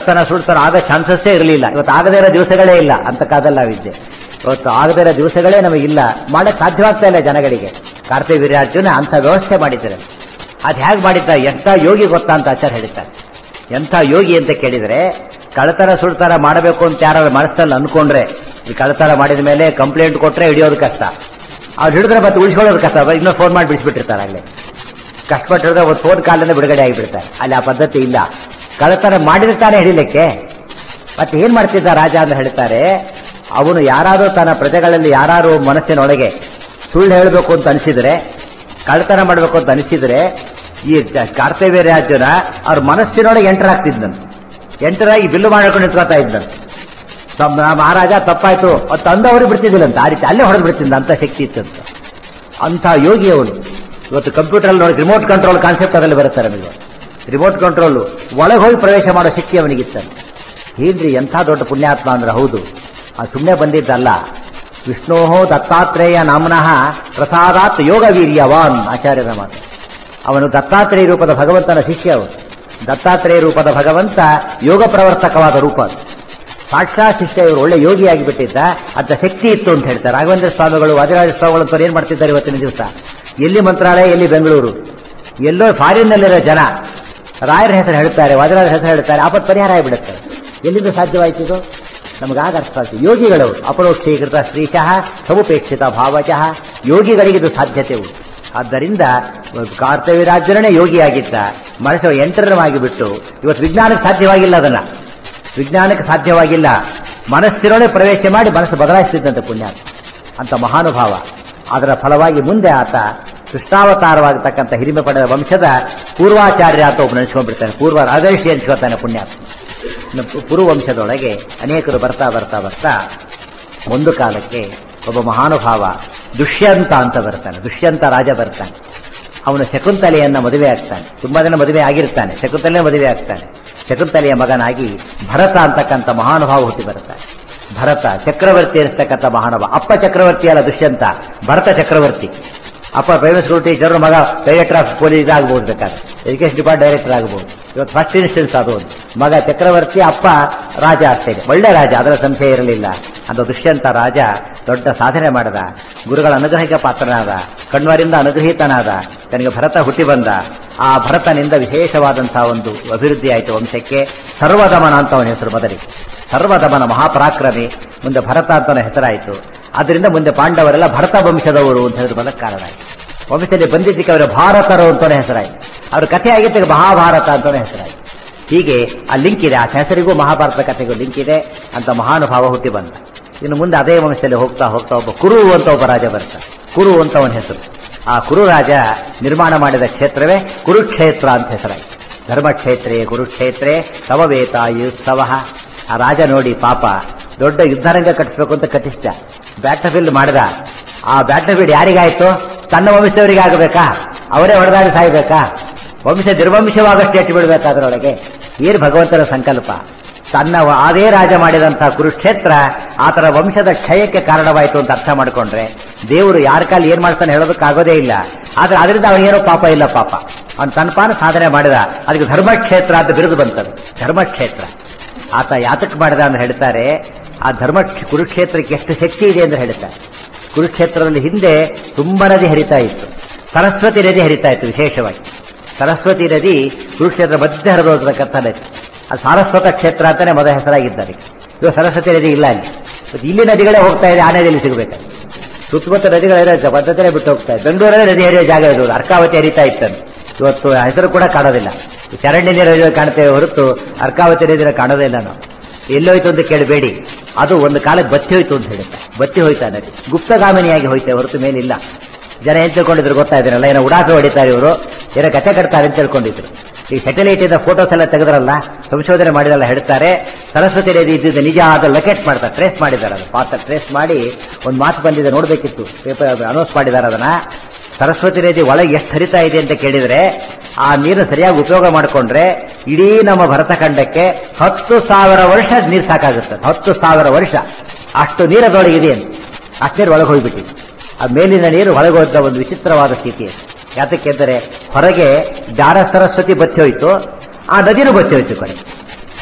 ಕಳ್ತನ ಸುಳ್ತನ ಆಗೋ ಚಾನ್ಸಸ್ಸೇ ಇರಲಿಲ್ಲ ಇವತ್ತು ಆಗದೇ ಇರೋ ದಿವಸಗಳೇ ಇಲ್ಲ ಅಂತ ಕಾದಲ್ಲ ವಿದ್ಯೆ ಇವತ್ತು ಆಗದೇ ಇರೋ ದಿವಸಗಳೇ ನಮಗಿಲ್ಲ ಮಾಡಕ್ ಸಾಧ್ಯವಾಗ್ತಾ ಇಲ್ಲ ಜನಗಳಿಗೆ ಕಾರ್ತಿಕ ವೀರ್ಯಾರ್ಜುನ ಅಂತ ವ್ಯವಸ್ಥೆ ಮಾಡಿದ್ದಾರೆ ಅದು ಹೇಗೆ ಮಾಡಿದ್ದಾರೆ ಎಂಥ ಯೋಗಿ ಗೊತ್ತಾ ಅಂತ ಆಚಾರ ಹೇಳ್ತಾರೆ ಎಂಥ ಯೋಗಿ ಅಂತ ಕೇಳಿದರೆ ಕಳ್ಳತನ ಸುಳ್ತನ ಮಾಡಬೇಕು ಅಂತ ಯಾರು ಮನಸ್ಸಲ್ಲಿ ಅನ್ಕೊಂಡ್ರೆ ಈ ಕಳ್ಳತನ ಮಾಡಿದ ಮೇಲೆ ಕಂಪ್ಲೇಂಟ್ ಕೊಟ್ರೆ ಹಿಡಿಯೋದು ಕಷ್ಟ ಅವ್ರು ಹಿಡಿದ್ರೆ ಮತ್ತೆ ಉಳಿಸ್ಕೊಳ್ಳೋದು ಕಷ್ಟ ಇನ್ನೂ ಫೋನ್ ಮಾಡಿ ಬಿಡಿಸ್ಬಿಟ್ಟಿರ್ತಾರೆ ಅಲ್ಲಿ ಕಷ್ಟಪಟ್ಟು ಹಿಡಿದ್ರೆ ಒಂದು ಫೋನ್ ಕಾಲಿಂದ ಬಿಡುಗಡೆ ಆಗಿಬಿಡ್ತಾರೆ ಅಲ್ಲಿ ಆ ಪದ್ಧತಿ ಇಲ್ಲ ಕಳ್ಳತನ ಮಾಡಿರ್ತಾನೆ ಹಿಡಿಲಿಕ್ಕೆ ಮತ್ತೆ ಏನ್ ಮಾಡ್ತಿದ್ದ ರಾಜ ಅಂತ ಹೇಳ್ತಾರೆ ಅವನು ಯಾರಾದರೂ ತನ್ನ ಪ್ರಜೆಗಳಲ್ಲಿ ಯಾರು ಮನಸ್ಸಿನೊಳಗೆ ಸುಳ್ಳು ಹೇಳಬೇಕು ಅಂತ ಅನಿಸಿದ್ರೆ ಕಳ್ಳತನ ಮಾಡಬೇಕು ಅಂತ ಅನಿಸಿದ್ರೆ ಈ ಕರ್ತವ್ಯ ರಾಜ್ಯನ ಅವ್ರ ಮನಸ್ಸಿನೊಳಗೆ ಎಂಟರ್ ಆಗ್ತಿದ್ದಂತೆ ಎಂಟರ್ ಆಗಿ ಬಿಲ್ಲು ಮಾಡ್ಕೊಂಡು ನಿಂತ್ಕೊತಾ ಇದ್ದಂತೆ ತಮ್ಮ ಮಹಾರಾಜ ತಪ್ಪಾಯ್ತು ಅದು ತಂದವರು ಬಿಡ್ತಿದ್ದಿಲ್ಲಂತ ಆ ರೀತಿ ಅಲ್ಲೇ ಹೊಡೆದು ಬಿಡ್ತಿದ್ದ ಅಂತ ಶಕ್ತಿ ಇತ್ತಂತ ಅಂಥ ಯೋಗಿ ಅವನು ಇವತ್ತು ಕಂಪ್ಯೂಟರ್ ನೋಡಿ ರಿಮೋಟ್ ಕಂಟ್ರೋಲ್ ಕಾನ್ಸೆಪ್ಟ್ ಅದರಲ್ಲಿ ಬರುತ್ತೆ ನಮಗೆ ರಿಮೋಟ್ ಕಂಟ್ರೋಲ್ ಒಳಗೆ ಹೋಗಿ ಪ್ರವೇಶ ಮಾಡೋ ಶಕ್ತಿ ಅವನಿಗಿತ್ತಂತೆ ಏನ್ರಿ ಎಂಥ ದೊಡ್ಡ ಪುಣ್ಯಾತ್ಮ ಅಂದ್ರೆ ಹೌದು ಅದು ಸುಮ್ಮನೆ ಬಂದಿದ್ದಲ್ಲ ವಿಷ್ಣೋ ದತ್ತಾತ್ರೇಯ ನಾಮನಃ ಪ್ರಸಾದಾತ್ ಯೋಗ ವೀರ್ಯವಾನ್ ಆಚಾರ್ಯರ ಮಾತು ಅವನು ದತ್ತಾತ್ರೇಯ ರೂಪದ ಭಗವಂತನ ಶಿಷ್ಯ ಅವನು ದತ್ತಾತ್ರೇಯ ರೂಪದ ಭಗವಂತ ಯೋಗ ಪ್ರವರ್ತಕವಾದ ರೂಪ ಅದು ಸಾಕ್ಷಾತ್ ಶಿಷ್ಯ ಇವರು ಒಳ್ಳೆ ಯೋಗಿಯಾಗಿ ಬಿಟ್ಟಿದ್ದ ಅಂತ ಶಕ್ತಿ ಇತ್ತು ಅಂತ ಹೇಳ್ತಾರೆ ರಾಘವೇಂದ್ರ ಸ್ವಾಮಿಗಳು ವಾದಿರಾಜ ಸ್ವಾಮಿಗಳು ಅಂತವ್ರು ಏನ್ ಮಾಡ್ತಿದ್ದಾರೆ ಇವತ್ತಿನ ದಿವಸ ಎಲ್ಲಿ ಮಂತ್ರಾಲಯ ಎಲ್ಲಿ ಬೆಂಗಳೂರು ಎಲ್ಲೋ ಫಾರಿನ್ನಲ್ಲಿರೋ ಜನ ರಾಯರ ಹೆಸರು ಹೇಳ್ತಾರೆ ವಾದಿರಾಜರ ಹೆಸರು ಹೇಳ್ತಾರೆ ಆಪತ್ ಪರಿಹಾರ ಆಗಿಬಿಡುತ್ತೆ ಎಲ್ಲಿಂದ ಸಾಧ್ಯವಾಯ್ತು ಇದು ನಮಗಾಗ ಅರ್ಥ ಆಗ್ತದೆ ಯೋಗಿಗಳವರು ಅಪರೋಕ್ಷೀಕೃತ ಶ್ರೀಶಃ ಸಮುಪೇಕ್ಷಿತ ಭಾವಜಃ ಯೋಗಿಗಳಿಗೆ ಇದು ಸಾಧ್ಯತೆ ಉಂಟು ಆದ್ದರಿಂದ ಕರ್ತವ್ಯರಾಜನೇ ಯೋಗಿಯಾಗಿದ್ದ ಮನಸ್ಸು ಯಂತ್ರವಾಗಿ ಬಿಟ್ಟು ಇವತ್ತು ವಿಜ್ಞಾನಕ್ಕೆ ಸಾಧ್ಯವಾಗಿಲ್ಲ ಅದನ್ನ ವಿಜ್ಞಾನಕ್ಕೆ ಸಾಧ್ಯವಾಗಿಲ್ಲ ಮನಸ್ಸಿನೊಳಗೆ ಪ್ರವೇಶ ಮಾಡಿ ಮನಸ್ಸು ಬದಲಾಯಿಸ್ತಿದ್ದಂತೆ ಪುಣ್ಯ ಅಂತ ಮಹಾನುಭಾವ ಅದರ ಫಲವಾಗಿ ಮುಂದೆ ಆತ ಕೃಷ್ಣಾವತಾರವಾಗತಕ್ಕಂಥ ಹಿರಿಮೆ ಪಡೆದ ವಂಶದ ಪೂರ್ವಾಚಾರ್ಯ ಅಂತ ಒಬ್ಬ ನೆನೆಸ್ಕೊಂಡ್ಬಿಡ್ತಾನೆ ಪೂರ್ವ ರಾಜರ್ಷಿ ಅನ್ಸ್ಕೊತಾನೆ ಪುಣ್ಯಾತ್ಮ ಇನ್ನು ಪು- ಪುರುವಂಶದೊಳಗೆ ಅನೇಕರು ಬರ್ತಾ ಬರ್ತಾ ಬರ್ತಾ ಒಂದು ಕಾಲಕ್ಕೆ ಒಬ್ಬ ಮಹಾನುಭಾವ ದುಷ್ಯಂತ ಅಂತ ಬರ್ತಾನೆ ದುಷ್ಯಂತ ರಾಜ ಬರ್ತಾನೆ ಅವನು ಶಕುಂತಲೆಯನ್ನ ಮದುವೆ ಆಗ್ತಾನೆ ತುಂಬಾ ಜನ ಮದುವೆ ಆಗಿರ್ತಾನೆ ಶಕುಂತಲೆ ಮದುವೆ ಆಗ್ತಾನೆ ಶಕುಂತಲೆಯ ಮಗನಾಗಿ ಭರತ ಅಂತಕ್ಕಂಥ ಮಹಾನುಭಾವ ಹುಟ್ಟಿ ಬರ್ತಾನೆ ಭರತ ಚಕ್ರವರ್ತಿ ಇರ್ತಕ್ಕಂಥ ಮಹಾನುಭಾವ ಅಪ್ಪ ಚಕ್ರವರ್ತಿ ಅಲ್ಲ ದುಷ್ಯಂತ ಭರತ ಚಕ್ರವರ್ತಿ ಅಪ್ಪ ಪ್ರೈವೇಟ್ ಸ್ಕೂಲ್ ಟೀಚರ್ ಮಗ ಡೈರೆಕ್ಟರ್ ಆಫ್ ಪೊಲೀಸ್ ಆಗ್ಬೋದು ಬೇಕಾದ್ರೆ ಎಜುಕೇಶನ್ ಡಿಪಾರ್ಟ್ ಡೈರೆಕ್ಟರ್ ಆಗ್ಬೋದು ಇವತ್ತು ಫಸ್ಟ್ ಇನ್ಸ್ಟೆನ್ಸ್ ಅದು ಒಂದು ಮಗ ಚಕ್ರವರ್ತಿ ಅಪ್ಪ ರಾಜ ಆಗ್ತದೆ ಒಳ್ಳೆ ರಾಜ ಅದರ ಸಂಶಯ ಇರಲಿಲ್ಲ ಅಂತ ದುಷ್ಯಂತ ರಾಜ ದೊಡ್ಡ ಸಾಧನೆ ಮಾಡಿದ ಗುರುಗಳ ಅನುಗ್ರಹಕ್ಕೆ ಪಾತ್ರನಾದ ಕಣ್ವರಿಂದ ಅನುಗ್ರಹೀತನಾದ ತನಗೆ ಭರತ ಹುಟ್ಟಿ ಬಂದ ಆ ಭರತನಿಂದ ವಿಶೇಷವಾದಂತಹ ಒಂದು ಅಭಿವೃದ್ಧಿ ಆಯಿತು ವಂಶಕ್ಕೆ ಸರ್ವದಮನ ಅಂತ ಅವನ ಹೆಸರು ಮೊದಲಿಗೆ ಸರ್ವದಮನ ಮಹಾಪರಾಕ್ರಮಿ ಮುಂದೆ ಭರತ ಅಂತ ಹೆಸರಾಯಿತು ಅದರಿಂದ ಮುಂದೆ ಪಾಂಡವರೆಲ್ಲ ಭರತ ವಂಶದವರು ಅಂತ ಹೇಳಿದ್ರು ಬಲಕ್ಕೆ ಕಾರಣ ಆಯಿತು ವಂಶದಲ್ಲಿ ಬಂದಿದ್ದಕ್ಕೆ ಅವರ ಭಾರತರು ಅಂತಾನೆ ಹೆಸರಾಯಿತು ಅವ್ರ ಕಥೆ ಆಗಿದ್ದಕ್ಕೆ ಮಹಾಭಾರತ ಅಂತಾನೆ ಹೆಸರಾಯಿತು ಹೀಗೆ ಆ ಲಿಂಕ್ ಇದೆ ಆ ಹೆಸರಿಗೂ ಮಹಾಭಾರತ ಕಥೆಗೂ ಲಿಂಕ್ ಇದೆ ಅಂತ ಮಹಾನುಭಾವ ಹುಟ್ಟಿ ಬಂದ ಇನ್ನು ಮುಂದೆ ಅದೇ ವಂಶದಲ್ಲಿ ಹೋಗ್ತಾ ಹೋಗ್ತಾ ಒಬ್ಬ ಕುರು ಅಂತ ಒಬ್ಬ ರಾಜ ಬರ್ತಾನೆ ಕುರು ಅಂತ ಅವನ ಹೆಸರು ಆ ಕುರು ರಾಜ ನಿರ್ಮಾಣ ಮಾಡಿದ ಕ್ಷೇತ್ರವೇ ಕುರುಕ್ಷೇತ್ರ ಅಂತ ಹೆಸರಾಯಿತು ಧರ್ಮಕ್ಷೇತ್ರೇ ಕುರುಕ್ಷೇತ್ರೇ ಸಮವೇತಾಯುತ್ಸವ ಆ ರಾಜ ನೋಡಿ ಪಾಪ ದೊಡ್ಡ ಯುದ್ಧರಂಗ ಕಟ್ಟಿಸ್ಬೇಕು ಅಂತ ಕಟ್ಟಿಸ್ದ ಬ್ಯಾಟರ್ ಫೀಲ್ಡ್ ಮಾಡಿದ ಆ ಬ್ಯಾಟರ್ ಫೀಲ್ಡ್ ಯಾರಿಗಾಯ್ತು ತನ್ನ ವಂಶದವರಿಗೆ ಆಗಬೇಕಾ ಅವರೇ ಹೊಡೆದಾಡಿ ಸಾಯ್ಬೇಕಾ ವಂಶ ನಿರ್ವಂಶವಾಗಷ್ಟು ಎಟ್ಟು ಬಿಡಬೇಕು ಅದರೊಳಗೆ ಏನು ಭಗವಂತನ ಸಂಕಲ್ಪ ತನ್ನ ವ- ಅದೇ ರಾಜ ಮಾಡಿದಂತಹ ಕುರುಕ್ಷೇತ್ರ ಆತನ ವಂಶದ ಕ್ಷಯಕ್ಕೆ ಕಾರಣವಾಯಿತು ಅಂತ ಅರ್ಥ ಮಾಡ್ಕೊಂಡ್ರೆ ದೇವರು ಯಾರ ಕಾಲ ಏನ್ ಮಾಡ್ತಾನೆ ಹೇಳೋದಕ್ಕಾಗೋದೇ ಇಲ್ಲ ಆದ್ರೆ ಅದರಿಂದ ಅವನಿಗೇನೋ ಪಾಪ ಇಲ್ಲ ಪಾಪ ಅವನು ತನ್ನ ಪಾನ ಸಾಧನೆ ಮಾಡಿದ ಅದಕ್ಕೆ ಧರ್ಮಕ್ಷೇತ್ರ ಅಂತ ಬಿರುದು ಬಂತದು ಧರ್ಮಕ್ಷೇತ್ರ ಆತ ಯಾತಕ್ ಮಾಡಿದ ಅಂತ ಹೇಳ್ತಾರೆ ಆ ಧರ್ಮ ಕುರುಕ್ಷೇತ್ರಕ್ಕೆ ಎಷ್ಟು ಶಕ್ತಿ ಇದೆ ಅಂತ ಹೇಳ್ತಾರೆ ಕುರುಕ್ಷೇತ್ರದಲ್ಲಿ ಹಿಂದೆ ತುಂಬಾ ನದಿ ಹರಿತಾ ಇತ್ತು ಸರಸ್ವತಿ ನದಿ ಹರಿತಾ ಇತ್ತು ವಿಶೇಷವಾಗಿ ಸರಸ್ವತಿ ನದಿ ಕುರುಕ್ಷೇತ್ರ ಮಧ್ಯೆ ಹರಿದೋಗ್ತಕ್ಕಂಥ ನದಿ ಅದು ಸಾರಸ್ವತ ಕ್ಷೇತ್ರ ಅಂತಾನೆ ಮೊದಲ ಹೆಸರಾಗಿದ್ದಾರೆ ಇವಾಗ ಸರಸ್ವತಿ ನದಿ ಇಲ್ಲ ಅಲ್ಲಿ ಮತ್ತೆ ಇಲ್ಲಿ ನದಿಗಳೇ ಹೋಗ್ತಾ ಇದೆ ಆ ನದಿಯಲ್ಲಿ ಸಿಗಬೇಕು ಸುತ್ತಮುತ್ತ ನದಿಗಳಿರೋ ಪದ್ಧತಿನೇ ಬಿಟ್ಟು ಹೋಗ್ತಾ ಇದೆ ಬೆಂಗಳೂರಲ್ಲೇ ನದಿ ಹರಿಯೋ ಜಾಗ ಇರೋದು ಅರ್ಕಾವತಿ ಹರಿತಾ ಇತ್ತಂತೆ ಇವತ್ತು ಆ ಹೆಸರು ಕೂಡ ಕಾಣೋದಿಲ್ಲ ಚರಂಡಿ ನೀರು ಕಾಣ್ತೇವೆ ಹೊರತು ಅರ್ಕಾವತಿ ನದಿನ ಕಾಣೋದೇ ಇಲ್ಲ ನಾವು ಎಲ್ಲೋಯ್ತು ಅಂತ ಕೇಳಬೇಡಿ ಅದು ಒಂದು ಕಾಲಕ್ಕೆ ಬತ್ತಿ ಹೋಯ್ತು ಅಂತ ಹೇಳುತ್ತೆ ಬತ್ತಿ ಹೋಯ್ತಾ ನದಿ ಗುಪ್ತಗಾಮಿನಿಯಾಗಿ ಹೋಯ್ತೆ ಹೊರತು ಮೇಲಿಲ್ಲ ಜನ ಏನ್ ತಿಳ್ಕೊಂಡಿದ್ರು ಗೊತ್ತಾ ಇದ್ರಲ್ಲ ಏನೋ ಉಡಾಫೆ ಹೊಡಿತಾರೆ ಇವರು ಏನೋ ಕತೆ ಕಟ್ತಾರೆ ಅಂತ ತಿಳ್ಕೊಂಡಿದ್ರು ಈ ಸ್ಯಾಟಲೈಟ್ ಇಂದ ಫೋಟೋಸ್ ಎಲ್ಲ ತೆಗೆದ್ರಲ್ಲ ಸಂಶೋಧನೆ ಮಾಡಿದಲ್ಲ ಹೇಳ್ತಾರೆ ಸರಸ್ವತಿ ನದಿ ಇದ್ದಿದ್ದು ನಿಜ ಆದ ಲೊಕೇಟ್ ಮಾಡ್ತಾರೆ ಟ್ರೇಸ್ ಮಾಡಿದ್ದಾರೆ ಅದು ಪಾತ್ರ ಟ್ರೇಸ್ ಮಾಡಿ ಒಂದು ಮಾತು ಬಂದಿದೆ ನೋಡ್ಬೇಕಿತ್ತು ಪೇಪರ್ ಅನೌನ್ಸ್ ಮಾಡಿದ್ದಾರೆ ಅದನ್ನ ಸರಸ್ವತಿ ನದಿ ಒಳಗೆ ಎಷ್ಟು ಹರಿತಾ ಇದೆ ಅಂತ ಕೇಳಿದ್ರೆ ಆ ನೀರು ಸರಿಯಾಗಿ ಉಪಯೋಗ ಮಾಡಿಕೊಂಡ್ರೆ ಇಡೀ ನಮ್ಮ ಭರತಖಂಡಕ್ಕೆ ಹತ್ತು ಸಾವಿರ ವರ್ಷ ನೀರು ಸಾಕಾಗುತ್ತೆ ಹತ್ತು ಸಾವಿರ ವರ್ಷ ಅಷ್ಟು ನೀರದೊಳಗೆ ಇದೆ ಅಂತ ಅಷ್ಟು ನೀರು ಒಳಗೆ ಹೋಗ್ಬಿಟ್ಟಿದೆ ಆ ಮೇಲಿನ ನೀರು ಒಳಗೆ ಹೋದ ಒಂದು ವಿಚಿತ್ರವಾದ ಸ್ಥಿತಿ ಅದು. ಯಾತಕ್ಕೆಂದರೆ ಹೊರಗೆ ಜಾರ ಸರಸ್ವತಿ ಬತ್ತಿ ಹೋಯ್ತು ಆ ನದಿನೂ ಬತ್ತಿ ಹೋಯ್ತು ಕಡೆ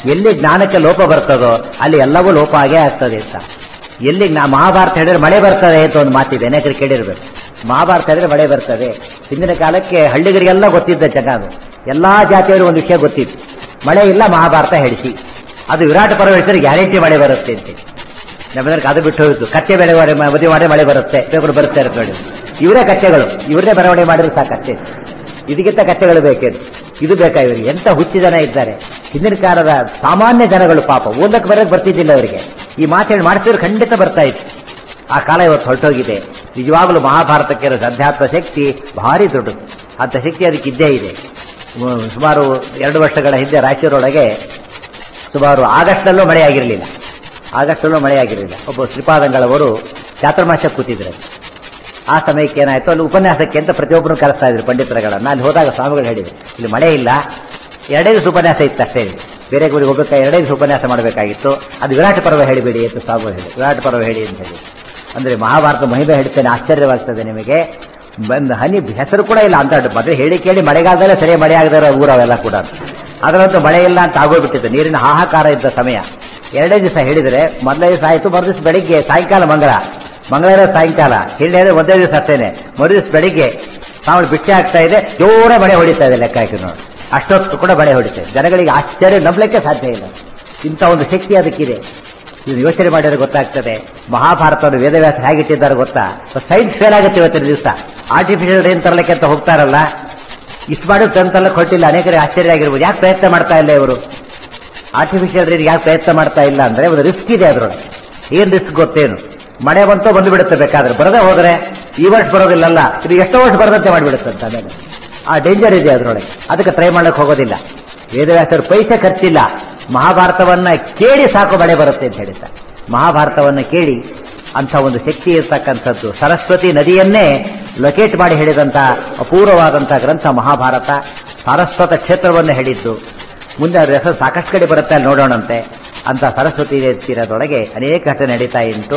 ಎಲ್ಲಿ ಜ್ಞಾನಕ್ಕೆ ಲೋಪ ಬರ್ತದೋ ಅಲ್ಲಿ ಎಲ್ಲವೂ ಲೋಪ ಆಗೇ ಆಗ್ತದೆ ಅಂತ ಎಲ್ಲಿ ನಾ ಮಹಾಭಾರತ ಹೇಳಿದ್ರೆ ಮಳೆ ಬರ್ತದೆ ಅಂತ ಒಂದು ಮಾತಿದೆ ಅನೇಕರು ಕೇಳಿರ್ಬೇಕು ಮಹಾಭಾರತ ಹೇಳಿದ್ರೆ ಮಳೆ ಬರ್ತದೆ ಹಿಂದಿನ ಕಾಲಕ್ಕೆ ಹಳ್ಳಿಗರಿಗೆಲ್ಲ ಗೊತ್ತಿದ್ದ ಜನ ಅದು ಎಲ್ಲಾ ಜಾತಿಯವರು ಒಂದು ವಿಷಯ ಗೊತ್ತಿತ್ತು ಮಳೆ ಇಲ್ಲ ಮಹಾಭಾರತ ಹೇಳಿಸಿ ಅದು ವಿರಾಟ ಪರ್ವ ಹೇಳಿದ್ರೆ ಗ್ಯಾರಂಟಿ ಮಳೆ ಬರುತ್ತೆ ಅಂತ ನಮ್ಮದ್ರಿಗೆ ಅದು ಬಿಟ್ಟು ಹೋಯ್ತು ಕತ್ತೆ ಬೆಳೆ ಮಾಡಿ ಮದುವೆ ಮಾಡಿ ಮಳೆ ಬರುತ್ತೆ ಬೇಗಳು ಬರುತ್ತೆ ಅಂತ ಹೇಳಿ ಇವರೇ ಕತ್ತೆಗಳು ಇವರೇ ಬರವಣಿಗೆ ಮಾಡಿದ್ರೆ ಸಾಕಷ್ಟೇ ಇದಕ್ಕಿಂತ ಕತ್ತೆಗಳು ಬೇಕೇನು ಇದು ಬೇಕಾ ಇವರಿಗೆ ಎಂತ ಹುಚ್ಚಿ ಜನ ಇದ್ದಾರೆ ಹಿಂದಿನ ಕಾಲದ ಸಾಮಾನ್ಯ ಜನಗಳು ಪಾಪ ಓದಕ್ಕೆ ಬರೋಕೆ ಬರ್ತಿದ್ದಿಲ್ಲ ಅವರಿಗೆ ಈ ಮಾತೇಳಿ ಮಾಡ್ತಿದ್ರು ಖಂಡಿತ ಬರ್ತಾ ಇತ್ತು ಆ ಕಾಲ ಇವತ್ತು ಹೊರಟೋಗಿದೆ ನಿಜವಾಗಲೂ ಮಹಾಭಾರತಕ್ಕೆ ಇರೋ ಅಧ್ಯಾತ್ಮ ಶಕ್ತಿ ಭಾರಿ ದೊಡ್ಡದು ಅಂತ ಶಕ್ತಿ ಅದಕ್ಕೆ ಇದ್ದೇ ಇದೆ ಮ- ಸುಮಾರು ಎರಡು ವರ್ಷಗಳ ಹಿಂದೆ ರಾಯಚೂರೊಳಗೆ ಸುಮಾರು ಆಗಸ್ಟ್ನಲ್ಲೂ ಮಳೆ ಆಗಿರಲಿಲ್ಲ ಆಗಸ್ಟ್ನಲ್ಲೂ ಮಳೆ ಆಗಿರಲಿಲ್ಲ ಒಬ್ಬ ಶ್ರೀಪಾದಂಗಳವರು ಚಾತುರ್ಮಾಸ ಕೂತಿದ್ರು ಆ ಸಮಯಕ್ಕೆ ಏನಾಯ್ತು ಅಲ್ಲಿ ಉಪನ್ಯಾಸಕ್ಕೆ ಅಂತ ಪ್ರತಿಯೊಬ್ಬರು ಕರೆಸ್ತಾ ಇದ್ರು ಪಂಡಿತರುಗಳನ್ನ ಅಲ್ಲಿ ಹೋದಾಗ ಸ್ವಾಮಿಗಳು ಹೇಳಿದ್ರು ಇಲ್ಲಿ ಮಳೆ ಇಲ್ಲ ಎರಡೇ ದಿವಸ ಉಪನ್ಯಾಸ ಇತ್ತು ಅಷ್ಟೇ ಬೇರೆ ಊರಿಗೆ ಹೋಗಕ್ಕೆ ಎರಡೇ ದಿವಸ ಉಪನ್ಯಾಸ ಮಾಡಬೇಕಾಗಿತ್ತು ಅದು ವಿರಾಟ ಪರ್ವ ಹೇಳಿಬಿಡಿ ಅಂತ ಸ್ವಾಮಿಗಳು ಹೇಳಿ ವಿರಾಟ ಪರ್ವ ಹೇಳಿ ಅಂತ ಹೇಳಿ ಅಂದ್ರೆ ಮಹಾಭಾರತ ಮಹಿಮೆ ಹೇಳ್ತೇನೆ ಆಶ್ಚರ್ಯವಾಗ್ತದೆ ನಿಮಗೆ ಬಂದ ಹನಿ ಹೆಸರು ಕೂಡ ಇಲ್ಲ ಅಂತ ಮದುವೆ ಹೇಳಿ ಕೇಳಿ ಮಳೆಗಾಲದಲ್ಲೇ ಸರಿ ಮಳೆ ಆಗದಿರೋ ಊರವೆಲ್ಲ ಕೂಡ ಅದರಂತೂ ಮಳೆ ಇಲ್ಲ ಅಂತ ಆಗೋಗ್ಬಿಟ್ಟಿತ್ತು ನೀರಿನ ಹಾಹಾಕಾರ ಇದ್ದ ಸಮಯ ಎರಡೇ ದಿವಸ ಹೇಳಿದ್ರೆ ಮೊದಲೇ ದಿವಸ ಆಯ್ತು ಮರು ದಿವಸ ಬೆಳಿಗ್ಗೆ ಸಾಯಂಕಾಲ ಮಂಗಳ ಮಂಗಳವಾರ ಸಾಯಂಕಾಲ ಇಲ್ಲಿ ಹೇಳಿದ್ರೆ ಒಂದೇ ದಿವಸ ಅಷ್ಟೇನೆ ಮರು ದಿವಸ ಬೆಳಿಗ್ಗೆ ಸಾವಳು ಬಿಟ್ಟೆ ಆಗ್ತಾ ಇದೆ ಜೋರ ಮಳೆ ಹೊಡಿತಾ ಇದೆ ಲೆಕ್ಕ ಹಾಕಿ ನೋಡಿ ಅಷ್ಟೊತ್ತು ಕೂಡ ಮಳೆ ಹೊಡಿತಾ ಇದೆ ಜನಗಳಿಗೆ ಆಶ್ಚರ್ಯ ನಂಬಲಿಕ್ಕೆ ಸಾಧ್ಯ ಇಲ್ಲ ಇಂಥ ಒಂದು ಶಕ್ತಿ ಅದಕ್ಕಿದೆ ಇದು ಯೋಚನೆ ಮಾಡಿದ್ರೆ ಗೊತ್ತಾಗ್ತದೆ ಮಹಾಭಾರತವನ್ನು ವೇದವ್ಯಾಸ ಹೇಗಿಟ್ಟಿದ್ದಾರೆ ಗೊತ್ತಾ ಸೈನ್ಸ್ ಫೇಲ್ ಆಗುತ್ತೆ ಇವತ್ತಿನ ದಿವಸ ಆರ್ಟಿಫಿಷಿಯಲ್ ರೈನ್ ತರಲಿಕ್ಕೆ ಅಂತ ಹೋಗ್ತಾರಲ್ಲ ಇಷ್ಟು ಮಾಡಿ ತಂತಲ್ಲ ಕೊಟ್ಟಿಲ್ಲ ಅನೇಕರಿಗೆ ಆಶ್ಚರ್ಯ ಆಗಿರ್ಬೋದು ಯಾಕೆ ಪ್ರಯತ್ನ ಮಾಡ್ತಾ ಇಲ್ಲ ಇವರು ಆರ್ಟಿಫಿಷಿಯಲ್ ರೈನ್ ಯಾಕೆ ಪ್ರಯತ್ನ ಮಾಡ್ತಾ ಇಲ್ಲ ಅಂದ್ರೆ ಒಂದು ರಿಸ್ಕ್ ಇದೆ ಅದರೊಳಗೆ ಏನ್ ರಿಸ್ಕ್ ಗೊತ್ತೇನು ಮಳೆ ಬಂತು ಬಂದು ಬಿಡುತ್ತೆ ಬೇಕಾದ್ರೆ ಬರದೇ ಹೋದ್ರೆ ಈ ವರ್ಷ ಬರೋದಿಲ್ಲಲ್ಲ ಇದು ಎಷ್ಟೋ ವರ್ಷ ಬರದಂತೆ ಮಾಡಿಬಿಡುತ್ತೆ ಅಂತ ಆಮೇಲೆ ಆ ಡೇಂಜರ್ ಇದೆ ಅದರೊಳಗೆ ಅದಕ್ಕೆ ಟ್ರೈ ಮಾಡಕ್ಕೆ ಹೋಗೋದಿಲ್ಲ ವೇದವ್ಯಾಸರು ಪೈಸೆ ಖರ್ಚಿಲ್ಲ ಮಹಾಭಾರತವನ್ನ ಕೇಳಿ ಸಾಕು ಮಳೆ ಬರುತ್ತೆ ಅಂತ ಹೇಳಿದ್ದಾರೆ ಮಹಾಭಾರತವನ್ನ ಕೇಳಿ ಅಂತ ಒಂದು ಶಕ್ತಿ ಇರ್ತಕ್ಕಂಥದ್ದು ಸರಸ್ವತಿ ನದಿಯನ್ನೇ ಲೊಕೇಟ್ ಮಾಡಿ ಹೇಳಿದಂತ ಅಪೂರ್ವವಾದಂಥ ಗ್ರಂಥ ಮಹಾಭಾರತ ಸಾರಸ್ವತ ಕ್ಷೇತ್ರವನ್ನು ಹೇಳಿದ್ದು ಮುಂದೆ ಅದ್ರ ಹೆಸರು ಸಾಕಷ್ಟು ಕಡೆ ಬರುತ್ತೆ ಅಲ್ಲಿ ನೋಡೋಣಂತೆ ಅಂತ ಸರಸ್ವತಿ ತೀರದೊಳಗೆ ಅನೇಕ ಘಟನೆ ನಡೀತಾ ಉಂಟು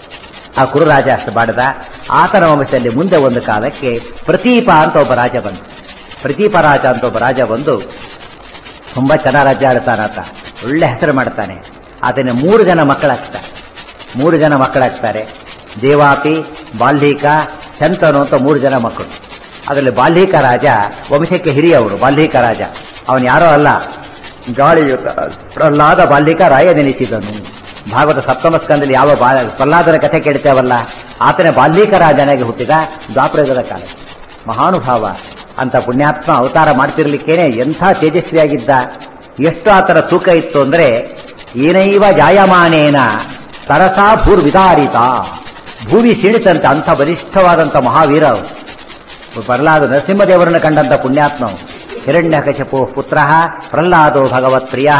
ಆ ಕುರುರಾಜ ಅಷ್ಟು ಬಾಡದ ಆತನ ವಂಶದಲ್ಲಿ ಮುಂದೆ ಒಂದು ಕಾಲಕ್ಕೆ ಪ್ರತೀಪ ಅಂತ ಒಬ್ಬ ರಾಜ ಬಂದು ಪ್ರತೀಪ ರಾಜ ಅಂತ ಒಬ್ಬ ರಾಜ ಬಂದು ತುಂಬಾ ಚೆನ್ನಾಗಿ ರಾಜ್ಯ ಆಡ್ತಾನಾತ ಒಳ್ಳೆ ಹೆಸರು ಮಾಡ್ತಾನೆ ಆತನ ಮೂರು ಜನ ಮಕ್ಕಳಾಗ್ತಾರೆ ಮೂರು ಜನ ಮಕ್ಕಳಾಗ್ತಾರೆ ದೇವಾಪಿ ಬಾಲ್ಹೀಕ ಶಂತನು ಅಂತ ಮೂರು ಜನ ಮಕ್ಕಳು ಅದರಲ್ಲಿ ಬಾಲ್ಹೀಕ ರಾಜ ವಂಶಕ್ಕೆ ಹಿರಿಯವರು ಬಾಲ್ಹೀಕ ರಾಜ ಅವನು ಯಾರೋ ಅಲ್ಲ ಗಾಳಿ ಪ್ರಹ್ಲಾದ ಬಾಲ್ಹೀಕ ರಾಯ ನೆನೆಸಿದನು ಭಾಗವತ ಸಪ್ತಮ ಸ್ಕಂದಲ್ಲಿ ಯಾವ ಬಾ ಪ್ರಹ್ಲಾದನ ಕಥೆ ಕೇಳ್ತೇವಲ್ಲ ಆತನ ಬಾಲ್ಹೀಕ ರಾಜನಾಗಿ ಹುಟ್ಟಿದ ದ್ವಾಪರಯುಗದ ಕಾಲ ಮಹಾನುಭಾವ ಅಂತ ಪುಣ್ಯಾತ್ಮ ಅವತಾರ ಮಾಡ್ತಿರ್ಲಿಕ್ಕೇನೆ ಎಂಥ ತೇಜಸ್ವಿಯಾಗಿದ್ದ ಎಷ್ಟು ಆತರ ತೂಕ ಇತ್ತು ಅಂದ್ರೆ ಏನೈವ ಜಾಯಮಾನೇನ ತರಸಾ ಭೂರ್ವಿದಾರಿತ ಭೂಮಿ ಸೀಳಿತಂತೆ ಅಂಥ ಬಲಿಷ್ಠವಾದಂಥ ಮಹಾವೀರ ಅವರು. ಪ್ರಹ್ಲಾದ ನರಸಿಂಹದೇವರನ್ನು ಕಂಡಂತ ಪುಣ್ಯಾತ್ಮ ಹಿರಣ್ಯಕಶಪು ಪುತ್ರ ಪ್ರಹ್ಲಾದೋ ಭಗವತ್ ಪ್ರಿಯ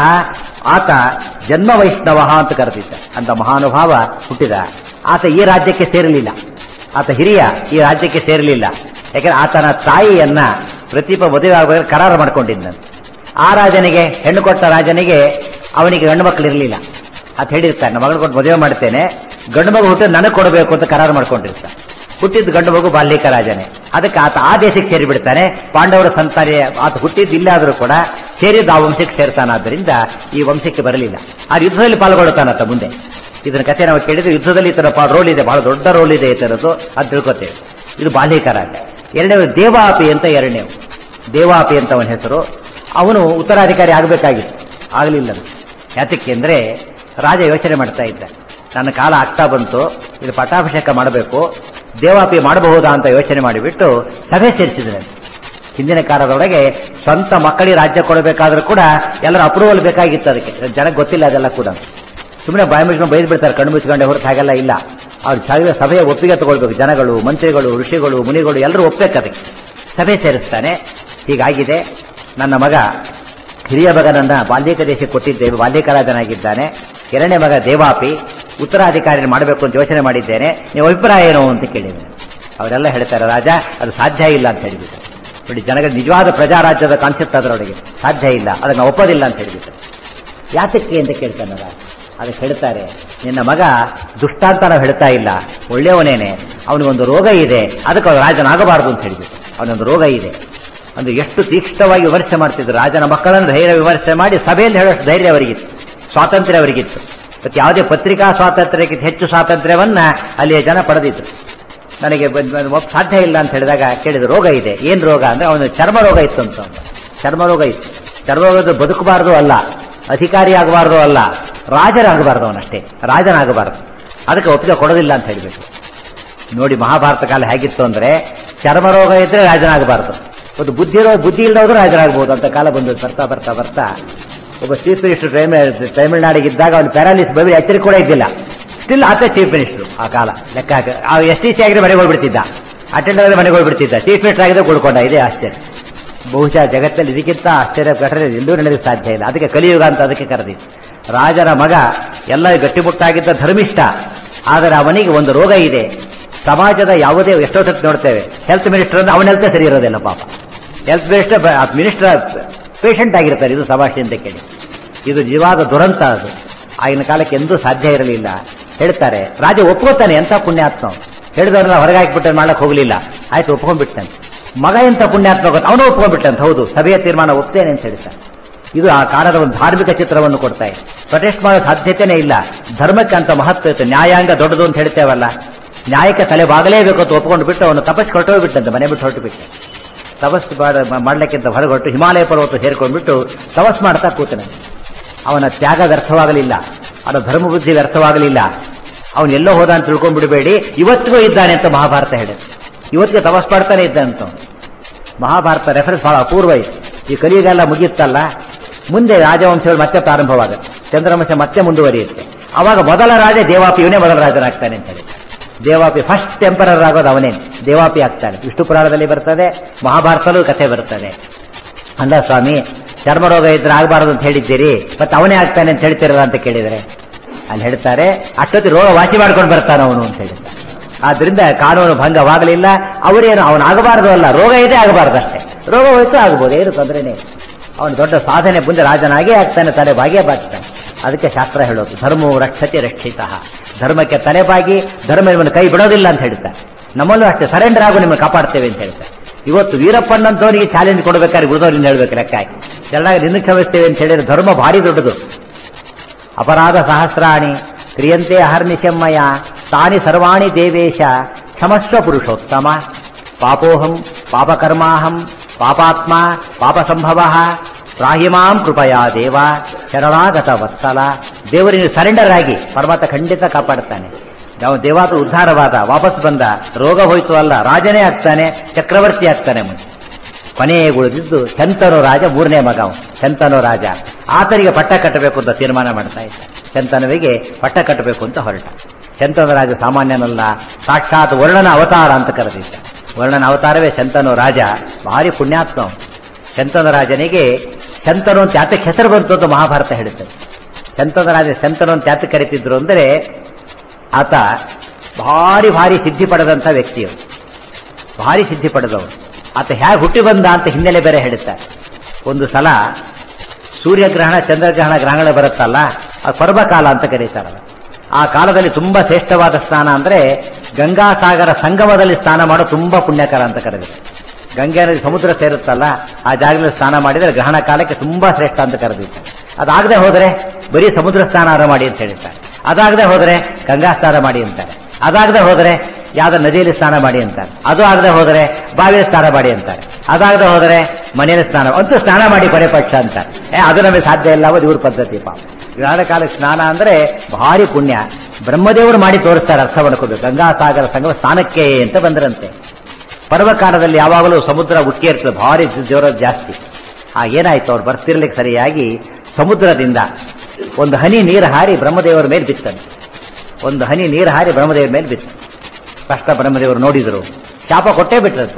ಆತ ಜನ್ಮ ವೈಷ್ಣವ ಅಂತ ಕರೆದಿದ್ದ ಅಂತ ಮಹಾನುಭಾವ ಹುಟ್ಟಿದ ಆತ ಈ ರಾಜ್ಯಕ್ಕೆ ಸೇರಲಿಲ್ಲ ಆತ ಹಿರಿಯ ಈ ರಾಜ್ಯಕ್ಕೆ ಸೇರಲಿಲ್ಲ ಯಾಕಂದ್ರೆ ಆತನ ತಾಯಿಯನ್ನ ಪ್ರತಿಪ ಮದುವೆ ಆಗಬೇಕು ಕರಾರು ಮಾಡ್ಕೊಂಡಿದ್ದಂತೆ ಆ ರಾಜನಿಗೆ ಹೆಣ್ಣು ಕೊಟ್ಟ ರಾಜನಿಗೆ ಅವನಿಗೆ ಗಂಡು ಮಕ್ಕಳು ಇರಲಿಲ್ಲ ಅಂತ ಹೇಳಿರ್ತಾನೆ ನನ್ನ ಮಗಳು ಕೊಟ್ಟು ಮದುವೆ ಮಾಡ್ತೇನೆ ಗಂಡು ಮಗು ಹುಟ್ಟು ನನಗೆ ಕೊಡಬೇಕು ಅಂತ ಕರಾರು ಮಾಡ್ಕೊಂಡಿರ್ತಾನೆ ಹುಟ್ಟಿದ ಗಂಡು ಮಗು ಬಾಲ್ಯಕ ರಾಜನೇ ಅದಕ್ಕೆ ಆತ ಆ ದೇಶಕ್ಕೆ ಸೇರಿ ಬಿಡ್ತಾನೆ ಪಾಂಡವರ ಸಂತಾನ ಆತ ಹುಟ್ಟಿದ್ದು ಇಲ್ಲಾದರೂ ಕೂಡ ಸೇರಿದ ಆ ವಂಶಕ್ಕೆ ಸೇರ್ತಾನಾದ್ರಿಂದ ಈ ವಂಶಕ್ಕೆ ಬರಲಿಲ್ಲ ಆ ಯುದ್ಧದಲ್ಲಿ ಪಾಲ್ಗೊಳ್ಳುತ್ತಾನಂತ ಮುಂದೆ ಇದನ್ನ ಕಥೆ ನಾವು ಕೇಳಿದ್ರೆ ಯುದ್ಧದಲ್ಲಿ ಈತನ ರೋಲ್ ಇದೆ ಬಹಳ ದೊಡ್ಡ ರೋಲ್ ಇದೆ ಈತನದ್ದು ಅದು ತಿಳ್ಕೊತೇವೆ ಇದು ಬಾಲ್ಯಕ ರಾಜ ಎರಡನೇ ದೇವಾಪಿ ಅಂತ ಎರಡನೇ ದೇವಾಪಿ ಅಂತ ಅವನ ಹೆಸರು ಅವನು ಉತ್ತರಾಧಿಕಾರಿ ಆಗಬೇಕಾಗಿತ್ತು ಆಗಲಿಲ್ಲ ಯಾತಕ್ಕೆ ಅಂದ್ರೆ ರಾಜ ಯೋಚನೆ ಮಾಡ್ತಾ ಇದ್ದ ನನ್ನ ಕಾಲ ಆಗ್ತಾ ಬಂತು ಇದು ಪಟ್ಟಾಭಿಷೇಕ ಮಾಡಬೇಕು ದೇವಾಪಿ ಮಾಡಬಹುದಾ ಅಂತ ಯೋಚನೆ ಮಾಡಿಬಿಟ್ಟು ಸಭೆ ಸೇರಿಸಿದ್ರೆ ಹಿಂದಿನ ಕಾಲದೊಳಗೆ ಸ್ವಂತ ಮಕ್ಕಳಿಗೆ ರಾಜ್ಯ ಕೊಡಬೇಕಾದ್ರೂ ಕೂಡ ಎಲ್ಲರ ಅಪ್ರೂವಲ್ ಬೇಕಾಗಿತ್ತು ಅದಕ್ಕೆ ಜನಕ್ಕೆ ಗೊತ್ತಿಲ್ಲ ಅದೆಲ್ಲ ಕೂಡ ಸುಮ್ಮನೆ ಬಾಯಿ ಮುಚ್ಕೊಂಡು ಬೈದು ಬಿಡ್ತಾರೆ ಕಣ್ಣು ಮುಚ್ಕೊಂಡೆ ಹೊರತು ಹಾಗೆಲ್ಲ ಇಲ್ಲ ಅವ್ರು ಸಭೆ ಸಭೆಯ ಒಪ್ಪಿಗೆ ತಗೊಳ್ಬೇಕು ಜನಗಳು ಮಂತ್ರಿಗಳು ಋಷಿಗಳು ಮುನಿಗಳು ಎಲ್ಲರೂ ಒಪ್ಪಬೇಕು ಅದಕ್ಕೆ ಸಭೆ ಸೇರಿಸ್ತಾನೆ ಹೀಗಾಗಿದೆ ನನ್ನ ಮಗ ಹಿರಿಯ ಮಗನನ್ನ ಬಾಲ್ಯಕ ದೇಶಕ್ಕೆ ಕೊಟ್ಟಿದ್ದೇವೆ ಬಾಲ್ಯಕ ರಾಜನಾಗಿದ್ದಾನೆ ಎರಡನೇ ಮಗ ದೇವಾಪಿ ಉತ್ತರಾಧಿಕಾರಿ ಮಾಡಬೇಕು ಅಂತ ಯೋಚನೆ ಮಾಡಿದ್ದೇನೆ ನೀವು ಅಭಿಪ್ರಾಯ ಏನು ಅಂತ ಕೇಳಿದ್ದೇನೆ ಅವರೆಲ್ಲ ಹೇಳ್ತಾರೆ ರಾಜ ಅದು ಸಾಧ್ಯ ಇಲ್ಲ ಅಂತ ಹೇಳಿಬಿಟ್ಟು ನೋಡಿ ಜನಗಳ ನಿಜವಾದ ಪ್ರಜಾರಾಜ್ಯದ ಕಾನ್ಸೆಪ್ಟ್ ಅದರೊಳಗೆ ಸಾಧ್ಯ ಇಲ್ಲ ಅದನ್ನು ಒಪ್ಪೋದಿಲ್ಲ ಅಂತ ಹೇಳಿಬಿಟ್ಟು ಯಾತಕ್ಕೆ ಅಂತ ಕೇಳ್ತಾನೆ ರಾಜ ಅದಕ್ಕೆ ಹೇಳ್ತಾರೆ ನಿನ್ನ ಮಗ ದುಷ್ಟ ಅಂತ ನಾವು ಹೇಳ್ತಾ ಇಲ್ಲ ಒಳ್ಳೆಯವನೇನೆ ಅವನಿಗೊಂದು ರೋಗ ಇದೆ ಅದಕ್ಕೆ ಅವನು ರಾಜನಾಗಬಾರದು ಅಂತ ಹೇಳಿಬಿಟ್ಟು ಅವನೊಂದು ರೋಗ ಇದೆ ಅಂದ್ರೆ ಎಷ್ಟು ತೀಕ್ಷ್ಣವಾಗಿ ವಿಮರ್ಶೆ ಮಾಡ್ತಿದ್ರು ರಾಜನ ಮಕ್ಕಳನ್ನು ಧೈರ್ಯ ವಿಮರ್ಶೆ ಮಾಡಿ ಸಭೆಯಲ್ಲಿ ಹೇಳೋಷ್ಟು ಧೈರ್ಯ ಅವರಿಗಿತ್ತು ಸ್ವಾತಂತ್ರ್ಯ ಅವರಿಗಿತ್ತು ಮತ್ತು ಯಾವುದೇ ಪತ್ರಿಕಾ ಸ್ವಾತಂತ್ರ್ಯಕ್ಕಿಂತ ಹೆಚ್ಚು ಸ್ವಾತಂತ್ರ್ಯವನ್ನ ಅಲ್ಲಿಯ ಜನ ಪಡೆದಿದ್ರು ನನಗೆ ಬಂದ್- ಬಂದ್ ಒಪ್ ಸಾಧ್ಯ ಇಲ್ಲ ಅಂತ ಹೇಳಿದಾಗ ಕೇಳಿದ ರೋಗ ಇದೆ ಏನ್ ರೋಗ ಅಂದ್ರೆ ಅವನು ಚರ್ಮ ರೋಗ ಇತ್ತು ಅಂತ ಅವ್ನು. ಚರ್ಮ ರೋಗ ಇತ್ತು ಚರ್ಮ ರೋಗದ ಬದುಕಬಾರದು ಅಲ್ಲ ಅಧಿಕಾರಿ ಆಗಬಾರ್ದು ಅಲ್ಲ ರಾಜನಾಗಬಾರ್ದು ಅವನಷ್ಟೇ ರಾಜನಾಗಬಾರದು ಅದಕ್ಕೆ ಒಪ್ಪಿಗೆ ಕೊಡೋದಿಲ್ಲ ಅಂತ ಹೇಳಬೇಕು ನೋಡಿ ಮಹಾಭಾರತ ಕಾಲ ಹೇಗಿತ್ತು ಅಂದ್ರೆ ಚರ್ಮ ರೋಗ ಇದ್ರೆ ರಾಜನಾಗಬಾರದು ಒಂದು ಬುದ್ಧಿ ರೋ ಬುದ್ಧಿ ಇಲ್ಲದವರು ರಾಜನಾಗಬಹುದು ಅಂತ ಕಾಲ ಬಂದು ಬರ್ತಾ ಬರ್ತಾ ಬರ್ತಾ ಒಬ್ಬ ಚೀಫ್ ಮಿನಿಸ್ಟರ್ ತಮಿಳುನಾಡಿಗಿದ್ದಾಗ ಅವನು ಪ್ಯಾರಾಲಿಸ್ ಬವಿ ಎಚ್ಚರಿಕೆ ಕೂಡ ಇದ್ದಿಲ್ಲ ಸ್ಟಿಲ್ ಆತ ಚೀಫ್ ಮಿನಿಸ್ಟರ್ ಆ ಕಾಲ ಲೆಕ್ಕ ಹಾಕ ಆ ಎಸ್ ಟಿ ಸಿ ಆಗಿದ್ರೆ ಮನೆಗೆ ಹೋಗ್ಬಿಡ್ತಿದ್ದ ಅಟೆಂಡರ್ ಆದ್ರೆ ಮನೆಗೆ ಹೋಗ್ಬಿಡ್ತಿದ್ದ ಚೀಫ್ ಮಿನಿಸ್ಟರ್ ಆಗಿದ್ರೆ ಕುಳ್ಕೊಂಡ ಇದೇ ಆಶ್ಚರ್ಯ ಬಹುಶಃ ಜಗತ್ತಲ್ಲಿ ಇದಕ್ಕಿಂತ ಆಶ್ಚರ್ಯ ಘಟನೆ ಎಲ್ಲೂ ನಡೆಯಲು ಸಾಧ್ಯ ಇಲ್ಲ ಅದಕ್ಕೆ ಕಲಿಯುಗ ಅಂತ ಅದಕ್ಕೆ ಕರೆದಿತ್ತು ರಾಜನ ಮಗ ಎಲ್ಲ ಗಟ್ಟಿಮುಟ್ಟಾಗಿದ್ದ ಧರ್ಮಿಷ್ಠ ಆದರೆ ಅವನಿಗೆ ಒಂದು ರೋಗ ಇದೆ ಸಮಾಜದ ಯಾವುದೇ ಎಷ್ಟೋ ಸತಿ ನೋಡ್ತೇವೆ ಹೆಲ್ತ್ ಮಿನಿಸ್ಟರ್ ಅಂದ್ರೆ ಅವನ ಹೆಲ್ತ್ ಸರಿ ಇರೋದಿಲ್ಲ ಪಾಪ ಹೆಲ್ತ್ ಮಿನಿಸ್ಟರ್ ಮಿನಿಸ್ಟರ್ ಪೇಷಂಟ್ ಆಗಿರ್ತಾರೆ ಇದು ಸಭಾಷೆ ಅಂತ ಕೇಳಿ ಇದು ನಿಜವಾದ ದುರಂತ ಅದು ಆಗಿನ ಕಾಲಕ್ಕೆ ಎಂದೂ ಸಾಧ್ಯ ಇರಲಿಲ್ಲ ಹೇಳ್ತಾರೆ ರಾಜ ಒಪ್ಕೋತಾನೆ ಎಂತ ಪುಣ್ಯಾತ್ಮ ಹೇಳಿದವ್ರನ್ನ ಹೊರಗೆ ಹಾಕಿಬಿಟ್ಟು ಮಾಡಕ್ ಹೋಗ್ಲಿಲ್ಲ ಆಯ್ತು ಒಪ್ಕೊಂಡ್ಬಿಟ್ಟಂತೆ ಮಗ ಎಂತ ಪುಣ್ಯಾತ್ಮ ಗೊತ್ತ ಅವನು ಒಪ್ಕೊಂಡ್ಬಿಟ್ಟಂತೆ ಹೌದು ಸಭೆಯ ತೀರ್ಮಾನ ಒಪ್ತೇನೆ ಅಂತ ಹೇಳ್ತಾನೆ ಇದು ಆ ಕಾಲದ ಒಂದು ಧಾರ್ಮಿಕ ಚಿತ್ರವನ್ನು ಕೊಡ್ತಾ ಇದೆ ಪ್ರೊಟೆಸ್ಟ್ ಮಾಡೋ ಸಾಧ್ಯತೆನೇ ಇಲ್ಲ ಧರ್ಮಕ್ಕೆ ಅಂತ ಮಹತ್ವ ಇತ್ತು ನ್ಯಾಯಾಂಗ ದೊಡ್ಡದು ಅಂತ ಹೇಳ್ತೇವಲ್ಲ ನ್ಯಾಯಕ್ಕೆ ತಲೆ ಬಾಗಲೇಬೇಕು ಅಂತ ಒಪ್ಕೊಂಡು ಬಿಟ್ಟು ಅವನು ತಪಸ್ ಹೊರಟೋಗ್ಬಿಟ್ಟಂತೆ ಮನೆ ಬಿಟ್ಟು ಹೊರಟು ಬಿಟ್ಟು ತಪಸ್ ಮಾಡ- ಮಾಡ್ಲಿಕ್ಕಿಂತ ಹೊರಗೆ ಹೊರಟು ಹಿಮಾಲಯ ಪರ್ವತ ಸೇರ್ಕೊಂಡ್ಬಿಟ್ಟು ತಪಸ್ ಮಾಡ್ತಾ ಕೂತನೆ ಅವನ ತ್ಯಾಗ ವ್ಯರ್ಥವಾಗಲಿಲ್ಲ ಅವನ ಧರ್ಮ ಬುದ್ಧಿ ವ್ಯರ್ಥವಾಗಲಿಲ್ಲ ಅವನು ಎಲ್ಲೋ ಹೋದ ಅಂತ ತಿಳ್ಕೊಂಡ್ಬಿಡಬೇಡಿ ಇವತ್ತಿಗೂ ಇದ್ದಾನೆ ಅಂತ ಮಹಾಭಾರತ ಹೇಳಿದೆ ಇವತ್ತಿಗೆ ತಪಸ್ ಮಾಡ್ತಾನೆ ಇದ್ದಂತ ಮಹಾಭಾರತ ರೆಫರೆನ್ಸ್ ಬಹಳ ಅಪೂರ್ವ ಇದೆ ಈ ಕಲಿಯುಗೆಲ್ಲ ಮುಗಿಯುತ್ತಲ್ಲ ಮುಂದೆ ರಾಜವಂಶಗಳು ಮತ್ತೆ ಪ್ರಾರಂಭವಾಗುತ್ತೆ ಚಂದ್ರವಂಶ ಮತ್ತೆ ಮುಂದುವರಿಯುತ್ತೆ ಅವಾಗ ಮೊದಲ ರಾಜ ದೇವಾಪಿ ಇವನೇ ಮೊದಲ ರಾಜನಾಗ್ತಾನೆ ಅಂತ ಹೇಳಿ ದೇವಾಪಿ ಫಸ್ಟ್ ಟೆಂಪರರ್ ಆಗೋದು ಅವನೇ ದೇವಾಪಿ ಆಗ್ತಾನೆ ವಿಷ್ಣು ಪುರಾಣದಲ್ಲಿ ಬರ್ತದೆ ಮಹಾಭಾರತಲ್ಲೂ ಕಥೆ ಬರ್ತದೆ ಅಲ್ಲ ಸ್ವಾಮಿ ಚರ್ಮ ರೋಗ ಇದ್ರೆ ಆಗಬಾರದು ಅಂತ ಹೇಳಿದ್ದೀರಿ ಮತ್ತೆ ಅವನೇ ಆಗ್ತಾನೆ ಅಂತ ಹೇಳ್ತಿರಲ್ಲ ಅಂತ ಕೇಳಿದರೆ ಅಲ್ಲಿ ಹೇಳ್ತಾರೆ ಅಷ್ಟೊತ್ತಿ ರೋಗ ವಾಸಿ ಮಾಡ್ಕೊಂಡು ಬರ್ತಾನೆ ಅವನು ಅಂತ ಹೇಳಿದ್ದಾರೆ ಆದ್ರಿಂದ ಕಾನೂನು ಭಂಗವಾಗಲಿಲ್ಲ ಅವರೇನು ಅವನು ಆಗಬಾರದು ಅಲ್ಲ ರೋಗ ಇದೆ ಆಗಬಾರದು ಅಷ್ಟೇ ರೋಗ ಹೋಯ್ತು ಆಗ್ಬೋದು ಏನು ತೊಂದರೆನೇ ಇಲ್ಲ. ಅವನು ದೊಡ್ಡ ಸಾಧನೆ ಮುಂದೆ ರಾಜನಾಗೇ ಆಗ್ತಾನೆ ತಲೆ ಬಾಗೇ ಬಾಗ್ತಾನೆ ಅದಕ್ಕೆ ಶಾಸ್ತ್ರ ಹೇಳೋದು ಧರ್ಮವು ರಕ್ಷತೆ ರಕ್ಷಿತ ಧರ್ಮಕ್ಕೆ ತಲೆಬಾಗಿ ಧರ್ಮ ನಿಮ್ಮನ್ನು ಕೈ ಬಿಡೋದಿಲ್ಲ ಅಂತ ಹೇಳ್ತಾರೆ ನಮ್ಮಲ್ಲೂ ಅಷ್ಟೇ ಸರೆಂಡರ್ ಆಗು ನಿಮ್ಮನ್ನು ಕಾಪಾಡ್ತೇವೆ ಅಂತ ಹೇಳ್ತಾರೆ ಇವತ್ತು ವೀರಪ್ಪಣ್ಣಂತವನಿಗೆ ಚಾಲೆಂಜ್ ಕೊಡಬೇಕಾದ್ರೆ ಗುರುದವರಿಂದ ಹೇಳ್ಬೇಕು ಲೆಕ್ಕ ಹಾಕಿ ಚೆನ್ನಾಗಿ ನಿನ್ನ ಕ್ಷಮಿಸ್ತೇವೆ ಅಂತ ಹೇಳಿದ್ರೆ ಧರ್ಮ ಭಾರಿ ದೊಡ್ಡದು ಅಪರಾಧ ಸಹಸ್ರಾಣಿ ಕ್ರಿಯಂತೆ ಅಹರ್ನಿಶಮ್ಮಯ ತಾನಿ ಸರ್ವಾಣಿ ದೇವೇಶ ಕ್ಷಮಸ್ವ ಪುರುಷೋತ್ತಮ ಪಾಪೋಹಂ ಪಾಪಕರ್ಮಾಹಂ ಪಾಪಾತ್ಮ ಪಾಪ ಸಂಭವ ಪ್ರಾಹಿಮಾಂ ಕೃಪಯಾ ದೇವ ಶರಣಾಗತ ವತ್ಸಲ ದೇವರಿಗೆ ಸರೆಂಡರ್ ಆಗಿ ಪರಮಾತ್ಮ ಖಂಡಿತ ಕಾಪಾಡ್ತಾನೆ ನಾವು ದೇವಾತ ಉದ್ಧಾರವಾದ ವಾಪಸ್ ಬಂದ ರೋಗ ಹೋಯ್ತು ಅಲ್ಲ ರಾಜನೇ ಆಗ್ತಾನೆ ಚಕ್ರವರ್ತಿ ಆಗ್ತಾನೆ ಮುಂದೆ ಕೊನೆಗೆ ಉಳಿದಿದ್ದು ಶಂತನು ರಾಜ ಮೂರನೇ ಮಗ ಅವನು ಶಂತನು ರಾಜ ಆತನಿಗೆ ಪಟ್ಟ ಕಟ್ಟಬೇಕು ಅಂತ ತೀರ್ಮಾನ ಮಾಡ್ತಾ ಇದ್ದ ಶಂತನುವಿಗೆ ಪಟ್ಟ ಕಟ್ಟಬೇಕು ಅಂತ ಹೊರಟ ಶಂತನು ರಾಜ ಸಾಮಾನ್ಯನಲ್ಲ ಸಾಕ್ಷಾತ್ ವರ್ಣನ ಅವತಾರ ಅಂತ ಕರೆದಿದ್ದ ವರ್ಣನ ಅವತಾರವೇ ಶಂತನು ರಾಜ ಭಾರಿ ಪುಣ್ಯಾತ್ಮ ಅವನು. ಶಂತನು ರಾಜನಿಗೆ ಶಂತನು ಅಂತ ಯಾತಕ್ಕೆ ಹೆಸರು ಬಂತು ಅಂತ ಮಹಾಭಾರತ ಹೇಳುತ್ತದೆ ಶಂತನು ರಾಜ ಶಂತನು ಅಂತ ಯಾತಕ್ಕೆ ಕರಿತಿದ್ರು ಅಂದರೆ ಆತ ಭಾರಿ ಭಾರಿ ಸಿದ್ಧಿ ಪಡೆದಂಥ ವ್ಯಕ್ತಿಯರು ಭಾರಿ ಸಿದ್ಧಿ ಪಡೆದವರು ಆತ ಹೇಗೆ ಹುಟ್ಟಿ ಬಂದ ಅಂತ ಹಿನ್ನೆಲೆ ಬೇರೆ ಹೇಳುತ್ತಾರೆ ಒಂದು ಸಲ ಸೂರ್ಯಗ್ರಹಣ ಚಂದ್ರಗ್ರಹಣ ಗ್ರಹಣ ಬರುತ್ತಲ್ಲ ಅದು ಪರ್ವಕಾಲ ಅಂತ ಕರೀತಾರಲ್ಲ ಆ ಕಾಲದಲ್ಲಿ ತುಂಬಾ ಶ್ರೇಷ್ಠವಾದ ಸ್ನಾನ ಅಂದ್ರೆ ಗಂಗಾಸಾಗರ ಸಂಗಮದಲ್ಲಿ ಸ್ನಾನ ಮಾಡೋ ತುಂಬಾ ಪುಣ್ಯಕರ ಅಂತ ಕರೆದಿದೆ ಗಂಗೆ ನದಿ ಸಮುದ್ರ ಸೇರುತ್ತಲ್ಲ ಆ ಜಾಗದಲ್ಲಿ ಸ್ನಾನ ಮಾಡಿದರೆ ಗ್ರಹಣ ಕಾಲಕ್ಕೆ ತುಂಬಾ ಶ್ರೇಷ್ಠ ಅಂತ ಕರೆದಿದ್ದಾರೆ ಅದಾಗದೆ ಹೋದರೆ ಬರೀ ಸಮುದ್ರ ಸ್ನಾನ ಮಾಡಿ ಅಂತ ಹೇಳ್ತಾರೆ ಅದಾಗದೆ ಹೋದರೆ ಗಂಗಾ ಸ್ನಾನ ಮಾಡಿ ಅಂತಾರೆ ಅದಾಗದೆ ಹೋದರೆ ಯಾವ್ದೋ ನದಿಯಲ್ಲಿ ಸ್ನಾನ ಮಾಡಿ ಅಂತಾರೆ ಅದು ಆಗದೆ ಹೋದರೆ ಬಾವಿಯಲ್ಲಿ ಸ್ನಾನ ಮಾಡಿ ಅಂತಾರೆ ಅದಾಗದೆ ಹೋದರೆ ಮನೆಯಲ್ಲಿ ಸ್ನಾನ ಅಂತೂ ಸ್ನಾನ ಮಾಡಿ ಕೊನೆ ಪಕ್ಷ ಅಂತ ಏ ಅದು ನಮಗೆ ಸಾಧ್ಯ ಇಲ್ಲ ಅದು ಇವ್ರ ಪದ್ಧತಿ ಪಾಪ ಗ್ರಹಣ ಕಾಲಕ್ಕೆ ಸ್ನಾನ ಅಂದ್ರೆ ಭಾರಿ ಪುಣ್ಯ ಬ್ರಹ್ಮದೇವರು ಮಾಡಿ ತೋರಿಸ್ತಾರೆ ಅರ್ಥವನ್ನು ಕೊಡು ಗಂಗಾಸಾಗರ ಸಂಗಮ ಸ್ನಾನಕ್ಕೆ ಅಂತ ಬಂದರಂತೆ ಪರ್ವಕಾಲದಲ್ಲಿ ಯಾವಾಗಲೂ ಸಮುದ್ರ ಉಕ್ಕಿ ಇರ್ತದೆ ಭಾರಿ ಜೋರ ಜಾಸ್ತಿ ಆ ಏನಾಯ್ತು ಅವ್ರು ಬರ್ತಿರ್ಲಿಕ್ಕೆ ಸರಿಯಾಗಿ ಸಮುದ್ರದಿಂದ ಒಂದು ಹನಿ ನೀರು ಹಾರಿ ಬ್ರಹ್ಮದೇವರ ಮೇಲೆ ಬಿತ್ತಂತೆ ಒಂದು ಹನಿ ನೀರು ಹಾರಿ ಬ್ರಹ್ಮದೇವರ ಮೇಲೆ ಬಿತ್ತು ಕಷ್ಟ ಬ್ರಹ್ಮದೇವರು ನೋಡಿದ್ರು ಶಾಪ ಕೊಟ್ಟೇ ಬಿಟ್ರಂತ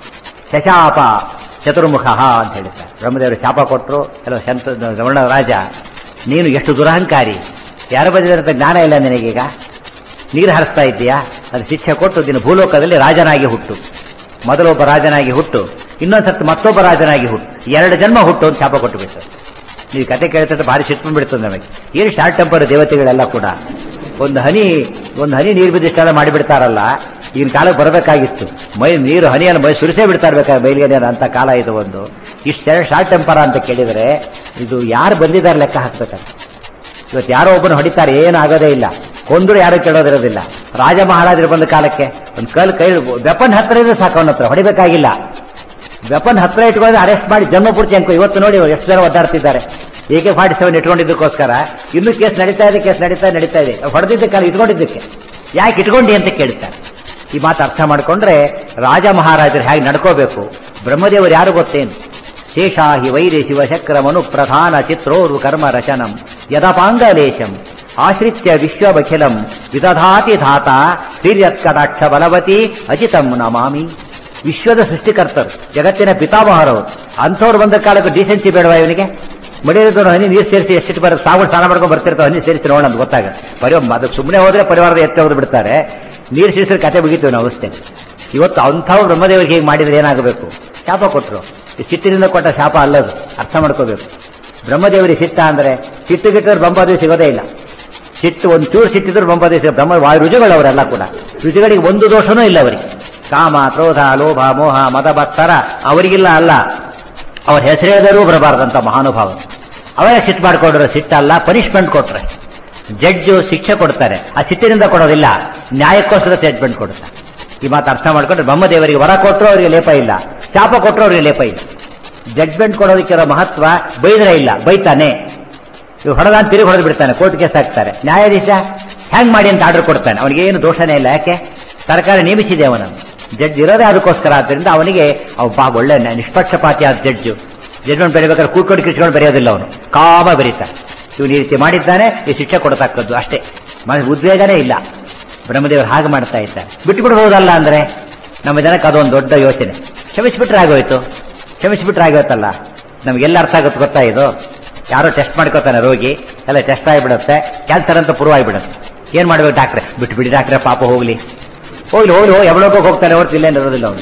ಶಶಾಪ ಚತುರ್ಮುಖ ಅಂತ ಹೇಳ್ತಾರೆ ಬ್ರಹ್ಮದೇವರು ಶಾಪ ಕೊಟ್ಟರು ಕೆಲವು ಶಂತ ರಮಣ ರಾಜ ನೀನು ಎಷ್ಟು ದುರಹಂಕಾರಿ ಯಾರ ಬಂದಿದಂತ ಜ್ಞಾನ ಇಲ್ಲ ನಿನಗೀಗ ನೀರು ಹರಿಸ್ತಾ ಇದ್ದೀಯಾ ಅದು ಶಿಕ್ಷೆ ಕೊಟ್ಟು ದಿನ ಭೂಲೋಕದಲ್ಲಿ ರಾಜನಾಗಿ ಹುಟ್ಟು ಮೊದಲೊಬ್ಬ ರಾಜನಾಗಿ ಹುಟ್ಟು ಇನ್ನೊಂದ್ಸರ್ತಿ ಮತ್ತೊಬ್ಬ ರಾಜನಾಗಿ ಹುಟ್ಟು ಎರಡು ಜನ್ಮ ಹುಟ್ಟು ಅಂತ ಶಾಪ ಕೊಟ್ಟು ಬಿಟ್ಟು ನೀವು ಕತೆ ಕೇಳ್ತಿದ್ರೆ ಭಾರಿ ಸಿಟ್ಟು ಬಿಡ್ತದೆ ನಮಗೆ ಏನು ಶಾರ್ಟ್ ಟೆಂಪರ್ ದೇವತೆಗಳೆಲ್ಲ ಕೂಡ ಒಂದು ಹನಿ ಒಂದು ಹನಿ ನೀರು ಬಿದ್ದಿಷ್ಟೆಲ್ಲ ಮಾಡಿಬಿಡ್ತಾರಲ್ಲ ಈಗಿನ ಕಾಲಕ್ಕೆ ಬರಬೇಕಾಗಿತ್ತು ಮೈ ನೀರು ಹನಿಯನ್ನು ಮೈ ಸುರಿಸೇ ಬಿಡ್ತಾ ಇರ್ಬೇಕಾದ್ರೆ ಬಯಲಿಗೆ ಅಂತ ಕಾಲ ಇದು ಒಂದು ಇಷ್ಟು ಶಾರ್ಟ್ ಟೆಂಪರ ಅಂತ ಕೇಳಿದರೆ ಇದು ಯಾರು ಬಂದಿದ್ದಾರೆ ಲೆಕ್ಕ ಹಾಕ್ಬೇಕಂತ ಇವತ್ತು ಯಾರೋ ಒಬ್ಬನು ಹೊಡಿತಾರೆ ಏನು ಆಗೋದೇ ಇಲ್ಲ ಕೊಂದ್ರು ಯಾರು ಕೇಳೋದಿರೋದಿಲ್ಲ ರಾಜ ಮಹಾರಾಜರು ಬಂದ ಕಾಲಕ್ಕೆ ಒಂದು ಕಲ್ ಕೈ ವೆಪನ್ ಹತ್ರ ಇದ್ರೆ ಸಾಕು ಅವನ ಹತ್ರ ಹೊಡಿಬೇಕಾಗಿಲ್ಲ ವೆಪನ್ ಹತ್ರ ಇಟ್ಕೊಂಡು ಅರೆಸ್ಟ್ ಮಾಡಿ ಜನ್ಮಪೂರ್ತಿ ಅಂಕು ಇವತ್ತು ನೋಡಿ ಎಷ್ಟು ಜನ ಒದ್ದಾಡ್ತಿದ್ದಾರೆ ಎ ಕೆ ಫಾರ್ಟಿ ಸೆವೆನ್ ಇಟ್ಕೊಂಡಿದ್ದಕ್ಕೋಸ್ಕರ ಇನ್ನೂ ಕೇಸ್ ನಡೀತಾ ಇದೆ ಕೇಸ್ ನಡೀತಾ ನಡೀತಾ ಇದೆ ಹೊಡೆದಿದ್ದ ಕಾಲ ಇಟ್ಕೊಂಡಿದ್ದಕ್ಕೆ ಯಾಕೆ ಇಟ್ಕೊಂಡಿ ಅಂತ ಕೇಳ್ತಾರೆ ಈ ಮಾತು ಅರ್ಥ ಮಾಡ್ಕೊಂಡ್ರೆ ರಾಜ ಮಹಾರಾಜರು ಹೇಗೆ ನಡ್ಕೋಬೇಕು ಬ್ರಹ್ಮದೇವರು ಯಾರು ಗೊತ್ತೇನು ಶೇಷಾಹಿ ವೈರಿ ಶಿವಶಕ್ರಮನು ಪ್ರಧಾನ ಚಿತ್ರೋರು ಕರ್ಮ ರಚನಂ ಯದಪಾಂಗಲೇಶಂ ಆಶ್ರಿತ್ಯ ವಿಶ್ವಮಖಿಲಂ ವಿದಧಾತಿ ಧಾತ ಹಿರ್ಯತ್ಕಟಾಕ್ಷ ಬಲವತಿ ಅಚಿತಂ ನಮಾಮಿ ವಿಶ್ವದ ಸೃಷ್ಟಿಕರ್ತರು ಜಗತ್ತಿನ ಪಿತಾಮಹರವರು ಅಂಥವ್ರು ಬಂದ ಕಾಲಕ್ಕೆ ಡಿಸೆನ್ಸಿ ಬೇಡವಾ ಇವನಿಗೆ ಮಡಿಯದವರು ಹನಿ ನೀರು ಸೇರಿಸಿ ಎಷ್ಟಿಟ್ಟು ಬರೋ ಸಾವು ಸ್ನಾನ ಮಾಡ್ಕೊಂಡು ಬರ್ತಿರ್ತಾವೆ ಹನಿ ಸೇರಿಸಿ ನೋಡೋಣ ಅಂತ ಗೊತ್ತಾಗ ಪರಿವಾರ ಅದಕ್ಕೆ ಸುಮ್ಮನೆ ಹೋದ್ರೆ ಪರಿವಾರದ ಎತ್ತಿ ಹೋದ್ರು ಬಿಡ್ತಾರೆ ನೀರು ಸೇರಿಸಿದ್ರೆ ಕತೆ ಮುಗಿತೀವಿ ನಾವು ಅವಸ್ಥೆ ಇವತ್ತು ಅಂಥವ್ರು ಬ್ರಹ್ಮದೇವರಿಗೆ ಹೀಗೆ ಮಾಡಿದ್ರೆ ಏನಾಗಬೇಕು ಶಾಪ ಕೊಟ್ಟರು ಈ ಸಿಟ್ಟಿನಿಂದ ಕೊಟ್ಟ ಶಾಪ ಅಲ್ಲದು ಅರ್ಥ ಮಾಡ್ಕೋಬೇಕು ಬ್ರಹ್ಮದೇವರಿಗೆ ಸಿಟ್ಟ ಅಂದ್ರೆ ಸಿಟ್ಟು ಗಿಟ್ಟರೆ ಬ್ರಹ್ಮದೇವಿ ಸಿಗೋದೇ ಇಲ್ಲ ಸಿಟ್ಟು ಒಂದು ಚೂರು ಸಿಟ್ಟಿದ್ರು ಬ್ರಹ್ಮದೇವಿ ಬ್ರಹ್ಮ ವಾಯು ರುಜುಗಳವರೆಲ್ಲ ಕೂಡ ರುಜುಗಳಿಗೆ ಒಂದು ದೋಷನೂ ಇಲ್ಲ ಅವರಿಗೆ ಕಾಮ ಕ್ರೋಧ ಲೋಭ ಮೋಹ ಮದ ಭಕ್ತರ ಅವರಿಗಿಲ್ಲ ಅಲ್ಲ ಅವ್ರ ಹೆಸರು ಹೇಳಿದರೂ ಬರಬಾರ್ದಂತ ಮಹಾನುಭಾವ ಅವರೇ ಸಿಟ್ಟು ಮಾಡ್ಕೊಂಡ್ರೆ ಸಿಟ್ಟಲ್ಲ ಪನಿಷ್ಮೆಂಟ್ ಕೊಟ್ರೆ ಜಡ್ಜು ಶಿಕ್ಷೆ ಕೊಡ್ತಾರೆ ಆ ಸಿಟ್ಟಿನಿಂದ ಕೊಡೋದಿಲ್ಲ ನ್ಯಾಯಕ್ಕೋಸ್ಕರ ಜಡ್ಜ್ಮೆಂಟ್ ಕೊಡ್ತಾರೆ ಈ ಮಾತು ಅರ್ಥ ಮಾಡ್ಕೊಂಡ್ರೆ ಬ್ರಹ್ಮದೇವರಿಗೆ ವರ ಕೊಟ್ಟರು ಅವರಿಗೆ ಲೇಪ ಇಲ್ಲ ಶಾಪ ಕೊಟ್ಟರು ಅವರಿಗೆ ಲೇಪ ಇಲ್ಲ ಜಡ್ಜ್ಮೆಂಟ್ ಕೊಡೋದಕ್ಕಿರೋ ಮಹತ್ವ ಬೈದ್ರೆ ಇಲ್ಲ ಬೈತಾನೆ ಇವ್ ಹೊಡೆದ ಅಂತ ತಿರುಗಿ ಹೊಡೆದು ಬಿಡ್ತಾನೆ ಕೋರ್ಟ್ ಕೇಸ್ ಹಾಕ್ತಾರೆ ನ್ಯಾಯಾಧೀಶ ಹ್ಯಾಂಗ್ ಮಾಡಿ ಅಂತ ಆರ್ಡರ್ ಕೊಡ್ತಾನೆ ಅವನಿಗೆ ಏನು ದೋಷನೇ ಇಲ್ಲ ಯಾಕೆ ಸರ್ಕಾರ ನೇಮಿಸಿದೆ ಅವನನ್ನು ಜಡ್ಜ್ ಇರೋದೇ ಅದಕ್ಕೋಸ್ಕರ ಆದ್ದರಿಂದ ಅವನಿಗೆ ಅವ್ ಬಾ ಒಳ್ಳೆ ನ- ನಿಷ್ಪಕ್ಷಪಾತಿ ಆದ ಜಡ್ಜು ಜಡ್ಜ್ಮೆಂಟ್ ಬರೀಬೇಕಾದ್ರೆ ಕೂತ್ಕೊಂಡು ಕಿಚ್ಕೊಂಡು ಬರೆಯೋದಿಲ್ಲ ಅವನು ಕಾಮ ಬರೀತಾನೆ ಇವನು ಈ ರೀತಿ ಮಾಡಿದ್ದಾನೆ ಈ ಶಿಕ್ಷೆ ಕೊಡತಕ್ಕದ್ದು ಅಷ್ಟೇ ಮನಸ್ಸು ಉದ್ವೇಗನೇ ಇಲ್ಲ ಬ್ರಹ್ಮದೇವರು ಹಾಗೆ ಮಾಡ್ತಾ ಇದ್ದಾರೆ ಬಿಟ್ಬಿಡ್ಬೋದಲ್ಲ ಅಂದ್ರೆ ನಮ್ಮ ಜನಕ್ಕೆ ಅದೊಂದು ದೊಡ್ಡ ಯೋಚನೆ ಕ್ಷಮಿಸ್ಬಿಟ್ರೆ ಆಗೋಯ್ತು ಕ್ಷಮಿಸ್ಬಿಟ್ರೆ ಆಗೋಯ್ತಲ್ಲ ನಮಗೆಲ್ಲ ಅರ್ಥ ಆಗುತ್ತೆ ಗೊತ್ತಾ ಇದು ಯಾರೋ ಟೆಸ್ಟ್ ಮಾಡ್ಕೋತಾನೆ ರೋಗಿ ಎಲ್ಲ ಟೆಸ್ಟ್ ಆಗಿಬಿಡುತ್ತೆ ಕ್ಯಾನ್ಸರ್ ಅಂತ ಪ್ರೂವ್ ಆಗಿಬಿಡುತ್ತೆ ಏನ್ ಮಾಡ್ಬೇಕು ಡಾಕ್ಟ್ರೆ ಬಿಟ್ಟು ಬಿಡಿ ಡಾಕ್ಟ್ರೆ ಪಾಪ ಹೋಗ್ಲಿ ಹೋಗ್ಲಿ ಹೋಗ್ಲಿ ಹೋಗಿ ಎವಳೋಕೆ ಹೋಗ್ತಾನೆ ಹೊರತು ಇಲ್ಲೇ ಇರೋದಿಲ್ಲ ಅವನು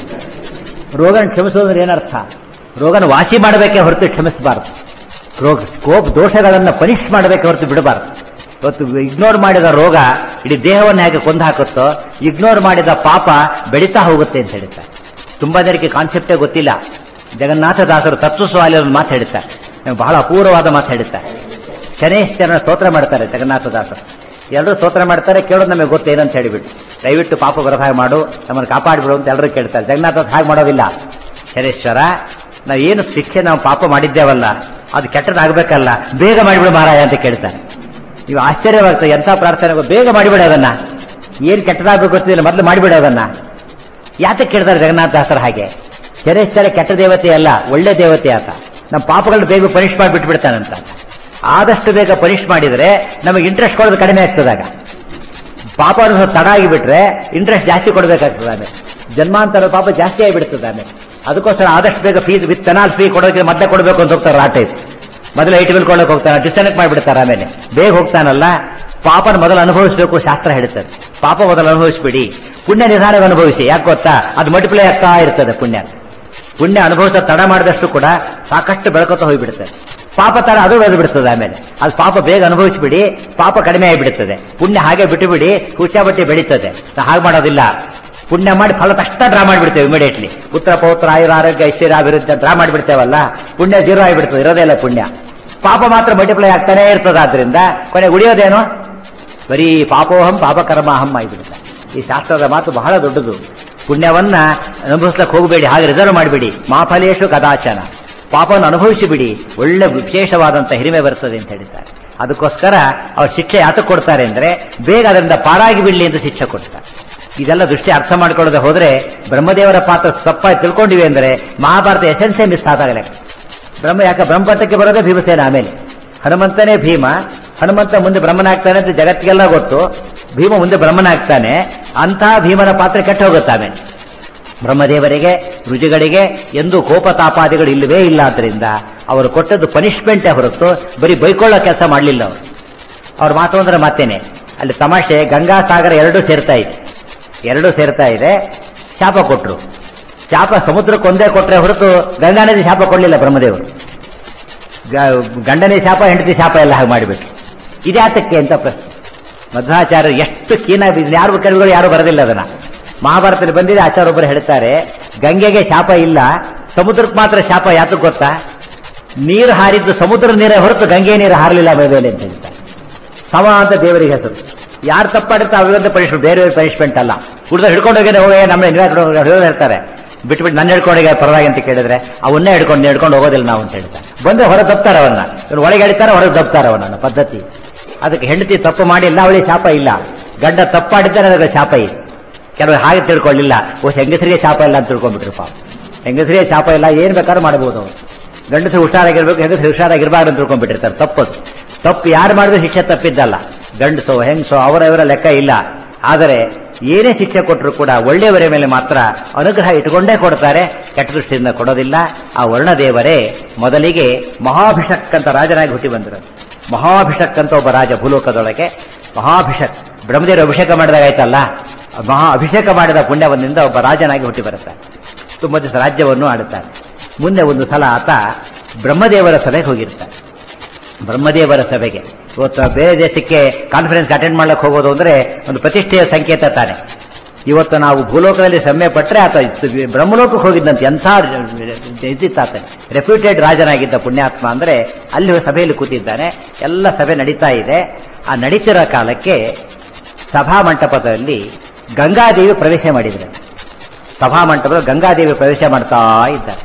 ರೋಗನ ಕ್ಷಮಿಸೋದ್ರೆ ಏನರ್ಥ ರೋಗನ ವಾಸಿ ಮಾಡಬೇಕೇ ಹೊರತು ಕ್ಷಮಿಸಬಾರ್ದು ರೋಗ ಕೋಪ ದೋಷಗಳನ್ನು ಪನಿಷ್ ಮಾಡಬೇಕೆ ಹೊರತು ಬಿಡಬಾರ್ದು ಇವತ್ತು ಇಗ್ನೋರ್ ಮಾಡಿದ ರೋಗ ಇಡೀ ದೇಹವನ್ನು ಹೇಗೆ ಕೊಂದು ಹಾಕುತ್ತೋ ಇಗ್ನೋರ್ ಮಾಡಿದ ಪಾಪ ಬೆಳೀತಾ ಹೋಗುತ್ತೆ ಅಂತ ಹೇಳ್ತಾರೆ ತುಂಬಾ ಜನರಿಗೆ ಕಾನ್ಸೆಪ್ಟೇ ಗೊತ್ತಿಲ್ಲ ಜಗನ್ನಾಥದಾಸರು ತತ್ವಸ್ವಾಲಿ ಒಂದು ಮಾತು ಹೇಳ್ತಾರೆ ನಮ್ಗೆ ಬಹಳ ಅಪೂರ್ವವಾದ ಮಾತು ಹೇಳ್ತಾರೆ ಶನೇಶ್ವರನ ಸ್ತೋತ್ರ ಮಾಡ್ತಾರೆ ಜಗನ್ನಾಥದಾಸರು ಎಲ್ಲರೂ ಸ್ತೋತ್ರ ಮಾಡ್ತಾರೆ ಕೇಳೋದು ನಮಗೆ ಗೊತ್ತೇನಂತ ಹೇಳಿಬಿಟ್ಟು ದಯವಿಟ್ಟು ಪಾಪ ಬರದ ಹಾಗೆ ಮಾಡು ನಮ್ಮನ್ನು ಕಾಪಾಡಿಬಿಡು ಅಂತ ಎಲ್ಲರೂ ಕೇಳ್ತಾರೆ ಜಗನ್ನಾಥ ಹಾಗೆ ಮಾಡೋದಿಲ್ಲ ಶನೇಶ್ವರ ನಾವು ಏನು ಶಿಕ್ಷೆ ನಾವು ಪಾಪ ಮಾಡಿದ್ದೇವಲ್ಲ ಅದು ಕೆಟ್ಟದಾಗಬೇಕಲ್ಲ ಬೇಗ ಮಾಡಿಬಿಡು ಮಹಾರಾಯ ಅಂತ ಕೇಳ್ತಾರೆ ನೀವು ಆಶ್ಚರ್ಯವಾಗ್ತದೆ ಎಂಥ ಪ್ರಾರ್ಥನೆ ಗೊ- ಬೇಗ ಮಾಡಿಬಿಡ ಅದನ್ನ ಏನು ಕೆಟ್ಟದಾಗಬೇಕು ಗೊತ್ತಿಲ್ಲ ಮೊದಲು ಮಾಡಿಬಿಡ ಅದನ್ನ ಯಾತಕ್ಕೆ ಕೇಳ್ತಾರೆ ಜಗನ್ನಾಥದಾಸರ ಹಾಗೆ ಶನೇಶ್ವರ ಕೆಟ್ಟ ದೇವತೆ ಅಲ್ಲ ಒಳ್ಳೆ ದೇವತೆ ಆತ ನಮ್ಮ ಪಾಪಗಳನ್ನ ಬೇಗ ಪನಿಷ್ ಮಾಡಿಬಿಟ್ಟು ಬಿಡ್ತಾನಂತ ಆದಷ್ಟು ಬೇಗ ಪನಿಷ್ ಮಾಡಿದ್ರೆ ನಮಗೆ ಇಂಟ್ರೆಸ್ಟ್ ಕೊಡೋದು ಕಡಿಮೆ ಆಗ್ತದಾಗ ಪಾಪ ಅನ್ನೋದು ತಡ ಆಗಿಬಿಟ್ರೆ ಇಂಟ್ರೆಸ್ಟ್ ಜಾಸ್ತಿ ಕೊಡಬೇಕಾಗ್ತದೆ ಆಮೇಲೆ ಜನ್ಮಾಂತರ ಪಾಪ ಜಾಸ್ತಿ ಆಗಿಬಿಡ್ತದೆ ಆಮೇಲೆ ಅದಕ್ಕೋಸ್ಕರ ಆದಷ್ಟು ಬೇಗ ಫೀಸ್ ವಿತ್ ಪೆನಾಲ್ ಫೀ ಕೊಡೋಕೆ ಮತ್ತೆ ಕೊಡಬೇಕು ಅಂತ ಹೋಗ್ತಾರೆ ಆ ಟೈಪ್ ಮೊದಲು ಐಟಿ ಬಿಲ್ ಕೊಡೋಕೆ ಹೋಗ್ತಾನೆ ಡಿಸ್ಕನೆಕ್ಟ್ ಮಾಡಿಬಿಡ್ತಾರೆ ಆಮೇಲೆ ಬೇಗ ಹೋಗ್ತಾನಲ್ಲ ಪಾಪನ ಮೊದಲು ಅನುಭವಿಸಬೇಕು ಶಾಸ್ತ್ರ ಹೇಳ್ತದೆ ಪಾಪ ಮೊದಲು ಅನುಭವಿಸ್ಬಿಡಿ ಪುಣ್ಯ ನಿಧಾನವಾಗಿ ಅನುಭವಿಸಿ ಯಾಕೆ ಗೊತ್ತಾ ಅದು ಮಲ್ಟಿಪ್ಲೈ ಆಗ್ತಾ ಇರ್ತದೆ ಪುಣ್ಯ ಪುಣ್ಯ ಅನುಭವಿಸೋ ತಡ ಮಾಡಿದಷ್ಟು ಕೂಡ ಸಾಕಷ್ಟು ಬೆಳಕೋತ ಹೋಗ್ಬಿಡುತ್ತೆ ಪಾಪ ತರ ಅದು ಬೆಳೆದು ಬಿಡ್ತದೆ ಆಮೇಲೆ ಅದು ಪಾಪ ಬೇಗ ಅನುಭವಿಸ್ಬಿಡಿ ಪಾಪ ಕಡಿಮೆ ಆಗಿಬಿಡುತ್ತದೆ ಪುಣ್ಯ ಹಾಗೆ ಬಿಟ್ಟು ಬಿಡಿ ಹುಚ್ಚಾಬಟ್ಟಿ ಬೆಳೀತದೆ ನಾವು ಹಾಗೆ ಮಾಡೋದಿಲ್ಲ ಪುಣ್ಯ ಮಾಡಿ ಫಲ ತಕ್ಷಣ ಡ್ರಾ ಮಾಡಿಬಿಡ್ತೇವೆ ಇಮಿಡಿಯೇಟ್ಲಿ ಪುತ್ರ ಪೌತ್ರ ಆಯುರ ಆರೋಗ್ಯ ಐಶ್ವರ್ಯ ಅಭಿವೃದ್ಧಿ ಡ್ರಾ ಮಾಡಿಬಿಡ್ತೇವಲ್ಲ ಪುಣ್ಯ ಜೀರೋ ಆಗಿಬಿಡ್ತದೆ ಇರೋದೇ ಇಲ್ಲ ಪುಣ್ಯ ಪಾಪ ಮಾತ್ರ ಮಲ್ಟಿಪ್ಲೈ ಆಗ್ತಾನೆ ಇರ್ತದೆ ಆದ್ರಿಂದ ಕೊನೆ ಉಳಿಯೋದೇನು ಬರೀ ಪಾಪೋಹಂ ಪಾಪಕರ್ಮಾಹಂ ಆಗಿಬಿಡುತ್ತೆ ಈ ಶಾಸ್ತ್ರದ ಮಾತು ಬಹಳ ದೊಡ್ಡದು ಪುಣ್ಯವನ್ನ ಅನುಭವಿಸ್ಲಕ್ಕೆ ಹೋಗಬೇಡಿ ಹಾಗೆ ರಿಸರ್ವ್ ಮಾಡಬೇಡಿ ಮಾಫಲೇಶು ಕದಾಚನ ಪಾಪವನ್ನು ಅನುಭವಿಸಿ ಬಿಡಿ ಒಳ್ಳೆ ವಿಶೇಷವಾದಂತ ಹಿರಿಮೆ ಬರ್ತದೆ ಅಂತ ಹೇಳಿದ್ದಾರೆ ಅದಕ್ಕೋಸ್ಕರ ಅವ್ರು ಶಿಕ್ಷೆ ಯಾತಕ್ಕೆ ಕೊಡ್ತಾರೆ ಅಂದ್ರೆ ಬೇಗ ಅದರಿಂದ ಪಾರಾಗಿ ಬಿಡ್ಲಿ ಅಂತ ಶಿಕ್ಷೆ ಕೊಡ್ತಾರೆ ಇದೆಲ್ಲ ದೃಷ್ಟಿ ಅರ್ಥ ಮಾಡ್ಕೊಳ್ಳದೆ ಹೋದ್ರೆ ಬ್ರಹ್ಮದೇವರ ಪಾತ್ರ ತಪ್ಪಾಗಿ ತಿಳ್ಕೊಂಡಿವೆ ಅಂದ್ರೆ ಮಹಾಭಾರತ ಎಸೆನ್ಸೇ ಮಿಸ್ ಆದಾಗಲೇ ಬ್ರಹ್ಮ ಯಾಕೆ ಬ್ರಹ್ಮಪಟ್ಟಕ್ಕೆ ಬರೋದೇ ಭೀಮಸೇನ ಆಮೇಲೆ ಹನುಮಂತನೇ ಭೀಮ ಹನುಮಂತ ಮುಂದೆ ಬ್ರಹ್ಮನಾಗ್ತಾನೆ ಅಂತ ಜಗತ್ತಿಗೆಲ್ಲ ಗೊತ್ತು ಭೀಮ ಮುಂದೆ ಬ್ರಹ್ಮನಾಗ್ತಾನೆ ಅಂತಹ ಭೀಮನ ಪಾತ್ರ ಕೆಟ್ಟ ಹೋಗುತ್ತೆ ಆಮೇಲೆ ಬ್ರಹ್ಮದೇವರಿಗೆ ರುಚಿಗಳಿಗೆ ಎಂದು ಕೋಪತಾಪಾದಿಗಳು ಇಲ್ಲವೇ ಇಲ್ಲ ಆದ್ರಿಂದ ಅವರು ಕೊಟ್ಟದ್ದು ಪನಿಷ್ಮೆಂಟೇ ಹೊರತು ಬರೀ ಬೈಕೊಳ್ಳೋ ಕೆಲಸ ಮಾಡಲಿಲ್ಲ ಅವರು ಅವ್ರ ಮಾತು ಅಂದ್ರೆ ಮತ್ತೇನೆ ಅಲ್ಲಿ ತಮಾಷೆ ಗಂಗಾ ಸಾಗರ ಎರಡೂ ಸೇರ್ತಾ ಇದೆ ಎರಡೂ ಸೇರ್ತಾ ಇದೆ ಶಾಪ ಕೊಟ್ರು ಶಾಪ ಸಮುದ್ರಕ್ಕೊಂದೇ ಕೊಟ್ರೆ ಹೊರತು ಗಂಗಾ ನದಿ ಶಾಪ ಕೊಡಲಿಲ್ಲ ಬ್ರಹ್ಮದೇವರು ಗ- ಗಂಡನೇ ಶಾಪ ಹೆಂಡತಿ ಶಾಪ ಎಲ್ಲ ಹಾಗೆ ಮಾಡಿಬಿಟ್ರು ಇದ್ಯಾತಕ್ಕೆ ಅಂತ ಪ್ರಶ್ನೆ ಮಧ್ವಾಚಾರ್ಯರು ಎಷ್ಟು ಕೀನ ಯಾರು ಕವಿಗಳು ಯಾರು ಬರದಿಲ್ಲ ಅದನ್ನ ಮಹಾಭಾರತದಲ್ಲಿ ಬಂದಿದೆ ಆಚಾರ್ಯೊಬ್ಬರು ಹೇಳ್ತಾರೆ ಗಂಗೆಗೆ ಶಾಪ ಇಲ್ಲ ಸಮುದ್ರಕ್ಕೆ ಮಾತ್ರ ಶಾಪ ಯಾತಕ್ಕೆ ಗೊತ್ತಾ ನೀರು ಹಾರಿದ್ದು ಸಮುದ್ರ ನೀರೇ ಹೊರತು ಗಂಗೆ ನೀರು ಹಾರಲಿಲ್ಲ ಮೇಲೆ ಅಂತ ಹೇಳ್ತಾರೆ ಸಮ ಅಂತ ದೇವರಿಗೆ ಹೆಸರು ಯಾರು ತಪ್ಪಾಡುತ್ತೆ ಅವರಿಂದ ಪನಿಷ್ಮೆಂಟ್ ಬೇರೆ ಪನಿಷ್ಮೆಂಟ್ ಅಲ್ಲ ಹುಡುಗ ಹಿಡ್ಕೊಂಡು ಹೋಗಿ ಹೋಗಿ ನಮ್ಮ ಹಿಡಿದು ಹೇಳ್ತಾರೆ ಬಿಟ್ಬಿಟ್ಟು ನನ್ನ ಹಿಡ್ಕೊಂಡೋಗಿ ಪರವಾಗಿ ಅಂತ ಕೇಳಿದ್ರೆ ಅವನ್ನೇ ಹಿಡ್ಕೊಂಡು ಹಿಡ್ಕೊಂಡು ಹೋಗೋದಿಲ್ಲ ನಾವು ಅಂತ ಹೇಳ್ತಾರೆ ಬಂದ್ರೆ ಹೊರ ತಪ್ತಾರೆ ಅವನ್ನ ಇವ್ರು ಒಳಗೆ ಎಳಿತಾರೆ ಹೊರಗೆ ತಪ್ತಾರೆ ಅವನನ್ನ ಪದ್ಧತಿ ಅದಕ್ಕೆ ಹೆಂಡತಿ ತಪ್ಪು ಮಾಡಿಲ್ಲ ಅವಳಿಗೆ ಶಾಪ ಇಲ್ಲ ಗಂಡ ತಪ್ಪಾಡಿದ್ದಾರೆ ಅದಕ್ಕೆ ಶಾಪ ಇದೆ ಕೆಲವರು ಹಾಗೆ ತಿಳ್ಕೊಳ್ಳಿಲ್ಲ ಓ ಹೆಂಗಸರಿಗೆ ಶಾಪ ಇಲ್ಲ ಅಂತ ತಿಳ್ಕೊಂಡ್ಬಿಟ್ರು ಪಾಪ ಹೆಂಗಸರಿಗೆ ಶಾಪ ಇಲ್ಲ ಏನ್ ಬೇಕಾದ್ರೂ ಮಾಡಬಹುದು ಅವರು ಗಂಡಸರು ಹುಷಾರಾಗಿರ್ಬೇಕು ಹೆಂಗಸರು ಹುಷಾರಾಗಿರ್ಬಾರ್ದು ಅಂತ ತಿಳ್ಕೊಂಡ್ಬಿಟ್ಟಿರ್ತಾರೆ ತಪ್ಪದು ತಪ್ಪು ಯಾರು ಮಾಡಿದ್ರು ಶಿಕ್ಷೆ ತಪ್ಪಿದ್ದಲ್ಲ ಗಂಡಸೋ ಹೆಂಗಸೋ ಅವರ ಇವರ ಲೆಕ್ಕ ಇಲ್ಲ ಆದರೆ ಏನೇ ಶಿಕ್ಷೆ ಕೊಟ್ಟರು ಕೂಡ ಒಳ್ಳೆಯವರ ಮೇಲೆ ಮಾತ್ರ ಅನುಗ್ರಹ ಇಟ್ಟುಕೊಂಡೇ ಕೊಡ್ತಾರೆ ಕೆಟ್ಟ ದೃಷ್ಟಿಯಿಂದ ಕೊಡೋದಿಲ್ಲ ಆ ವರ್ಣದೇವರೇ ಮೊದಲಿಗೆ ಮಹಾಭಿಷಕ್ ಅಂತ ರಾಜನಾಗಿ ಹುಟ್ಟಿ ಬಂದರು ಮಹಾಭಿಷಕ್ ಅಂತ ಒಬ್ಬ ರಾಜ ಭೂಲೋಕದೊಳಗೆ ಮಹಾಭಿಷಕ್ ಬ್ರಹ್ಮದೇವರು ಅಭಿಷೇಕ ಮಾಡಿದಾಗ ಆಯ್ತಲ್ಲ ಮಹಾ ಅಭಿಷೇಕ ಮಾಡಿದ ಪುಣ್ಯವಂದಿಂದ ಒಬ್ಬ ರಾಜನಾಗಿ ಹುಟ್ಟಿ ಬರುತ್ತಾರೆ ತುಂಬ ದಿವಸ ರಾಜ್ಯವನ್ನು ಆಡುತ್ತಾರೆ ಮುಂದೆ ಒಂದು ಸಲ ಆತ ಬ್ರಹ್ಮದೇವರ ಸಭೆಗೆ ಹೋಗಿರ್ತಾರೆ ಬ್ರಹ್ಮದೇವರ ಸಭೆಗೆ ಇವತ್ತು ಬೇರೆ ದೇಶಕ್ಕೆ ಕಾನ್ಫರೆನ್ಸ್ ಅಟೆಂಡ್ ಮಾಡ್ಲಿಕ್ಕೆ ಹೋಗೋದು ಅಂದ್ರೆ ಒಂದು ಪ್ರತಿಷ್ಠೆಯ ಸಂಕೇತ ತಾನೆ ಇವತ್ತು ನಾವು ಭೂಲೋಕದಲ್ಲಿ ಸಮ್ಮೆ ಪಟ್ಟರೆ ಆತ ಬ್ರಹ್ಮಲೋಕಕ್ಕೆ ಹೋಗಿದ್ದಂತೆ ಎಂಥ ಇದ್ದಿತ್ತಾತ ರೆಪ್ಯೂಟೆಡ್ ರಾಜನಾಗಿದ್ದ ಪುಣ್ಯಾತ್ಮ ಅಂದ್ರೆ ಅಲ್ಲಿ ಸಭೆಯಲ್ಲಿ ಕೂತಿದ್ದಾನೆ ಎಲ್ಲ ಸಭೆ ನಡೀತಾ ಇದೆ ಆ ನಡೀತಿರೋ ಕಾಲಕ್ಕೆ ಸಭಾ ಮಂಟಪದಲ್ಲಿ ಗಂಗಾದೇವಿ ಪ್ರವೇಶ ಮಾಡಿದ್ರು ಸಭಾ ಮಂಟಪದಲ್ಲಿ ಗಂಗಾದೇವಿ ಪ್ರವೇಶ ಮಾಡ್ತಾ ಇದ್ದಾರೆ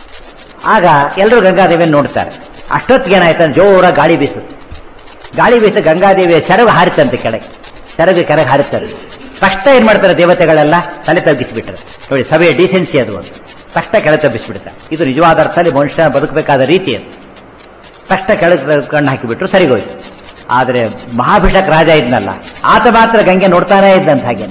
ಆಗ ಎಲ್ಲರೂ ಗಂಗಾದೇವಿಯನ್ನು ನೋಡ್ತಾರೆ ಅಷ್ಟೊತ್ತಿಗೆ ಏನಾಯ್ತು ಜೋರ ಗಾಳಿ ಬೀಸುತ್ತೆ ಗಾಳಿ ಬೀಸ ಗಂಗಾದೇವಿಯ ಸೆರಗು ಹಾರಿತಂತೆ ಕೆಳಗೆ ಸೆರಗು ಕೆಳಗೆ ಹಾರುತ್ತಾರೆ ತಕ್ಷಣ ಏನ್ ಮಾಡ್ತಾರೆ ದೇವತೆಗಳೆಲ್ಲ ತಲೆ ತಗ್ಗಿಸ್ಬಿಟ್ರೆ ನೋಡಿ ಸಭೆಯ ಡಿಸೆನ್ಸಿ ಅದು ಒಂದು ತಕ್ಷಣ ಕೆಳಗೆ ತಬ್ಬಿಸ್ಬಿಡ್ತಾರೆ ಇದು ನಿಜವಾದ ಅರ್ಥದಲ್ಲಿ ಮನುಷ್ಯ ಬದುಕಬೇಕಾದ ರೀತಿ ಅದು ತಕ್ಷಣ ಕೆಳಗೆ ಕಣ್ಣು ಹಾಕಿಬಿಟ್ರು ಸರಿಗೋಯ್ತು ಆದರೆ ಮಹಾಭಿಷಕ್ ರಾಜ ಇದ್ನಲ್ಲ ಆತ ಮಾತ್ರ ಗಂಗೆ ನೋಡ್ತಾನೇ ಇದ್ದಂತ ಹಾಗೆ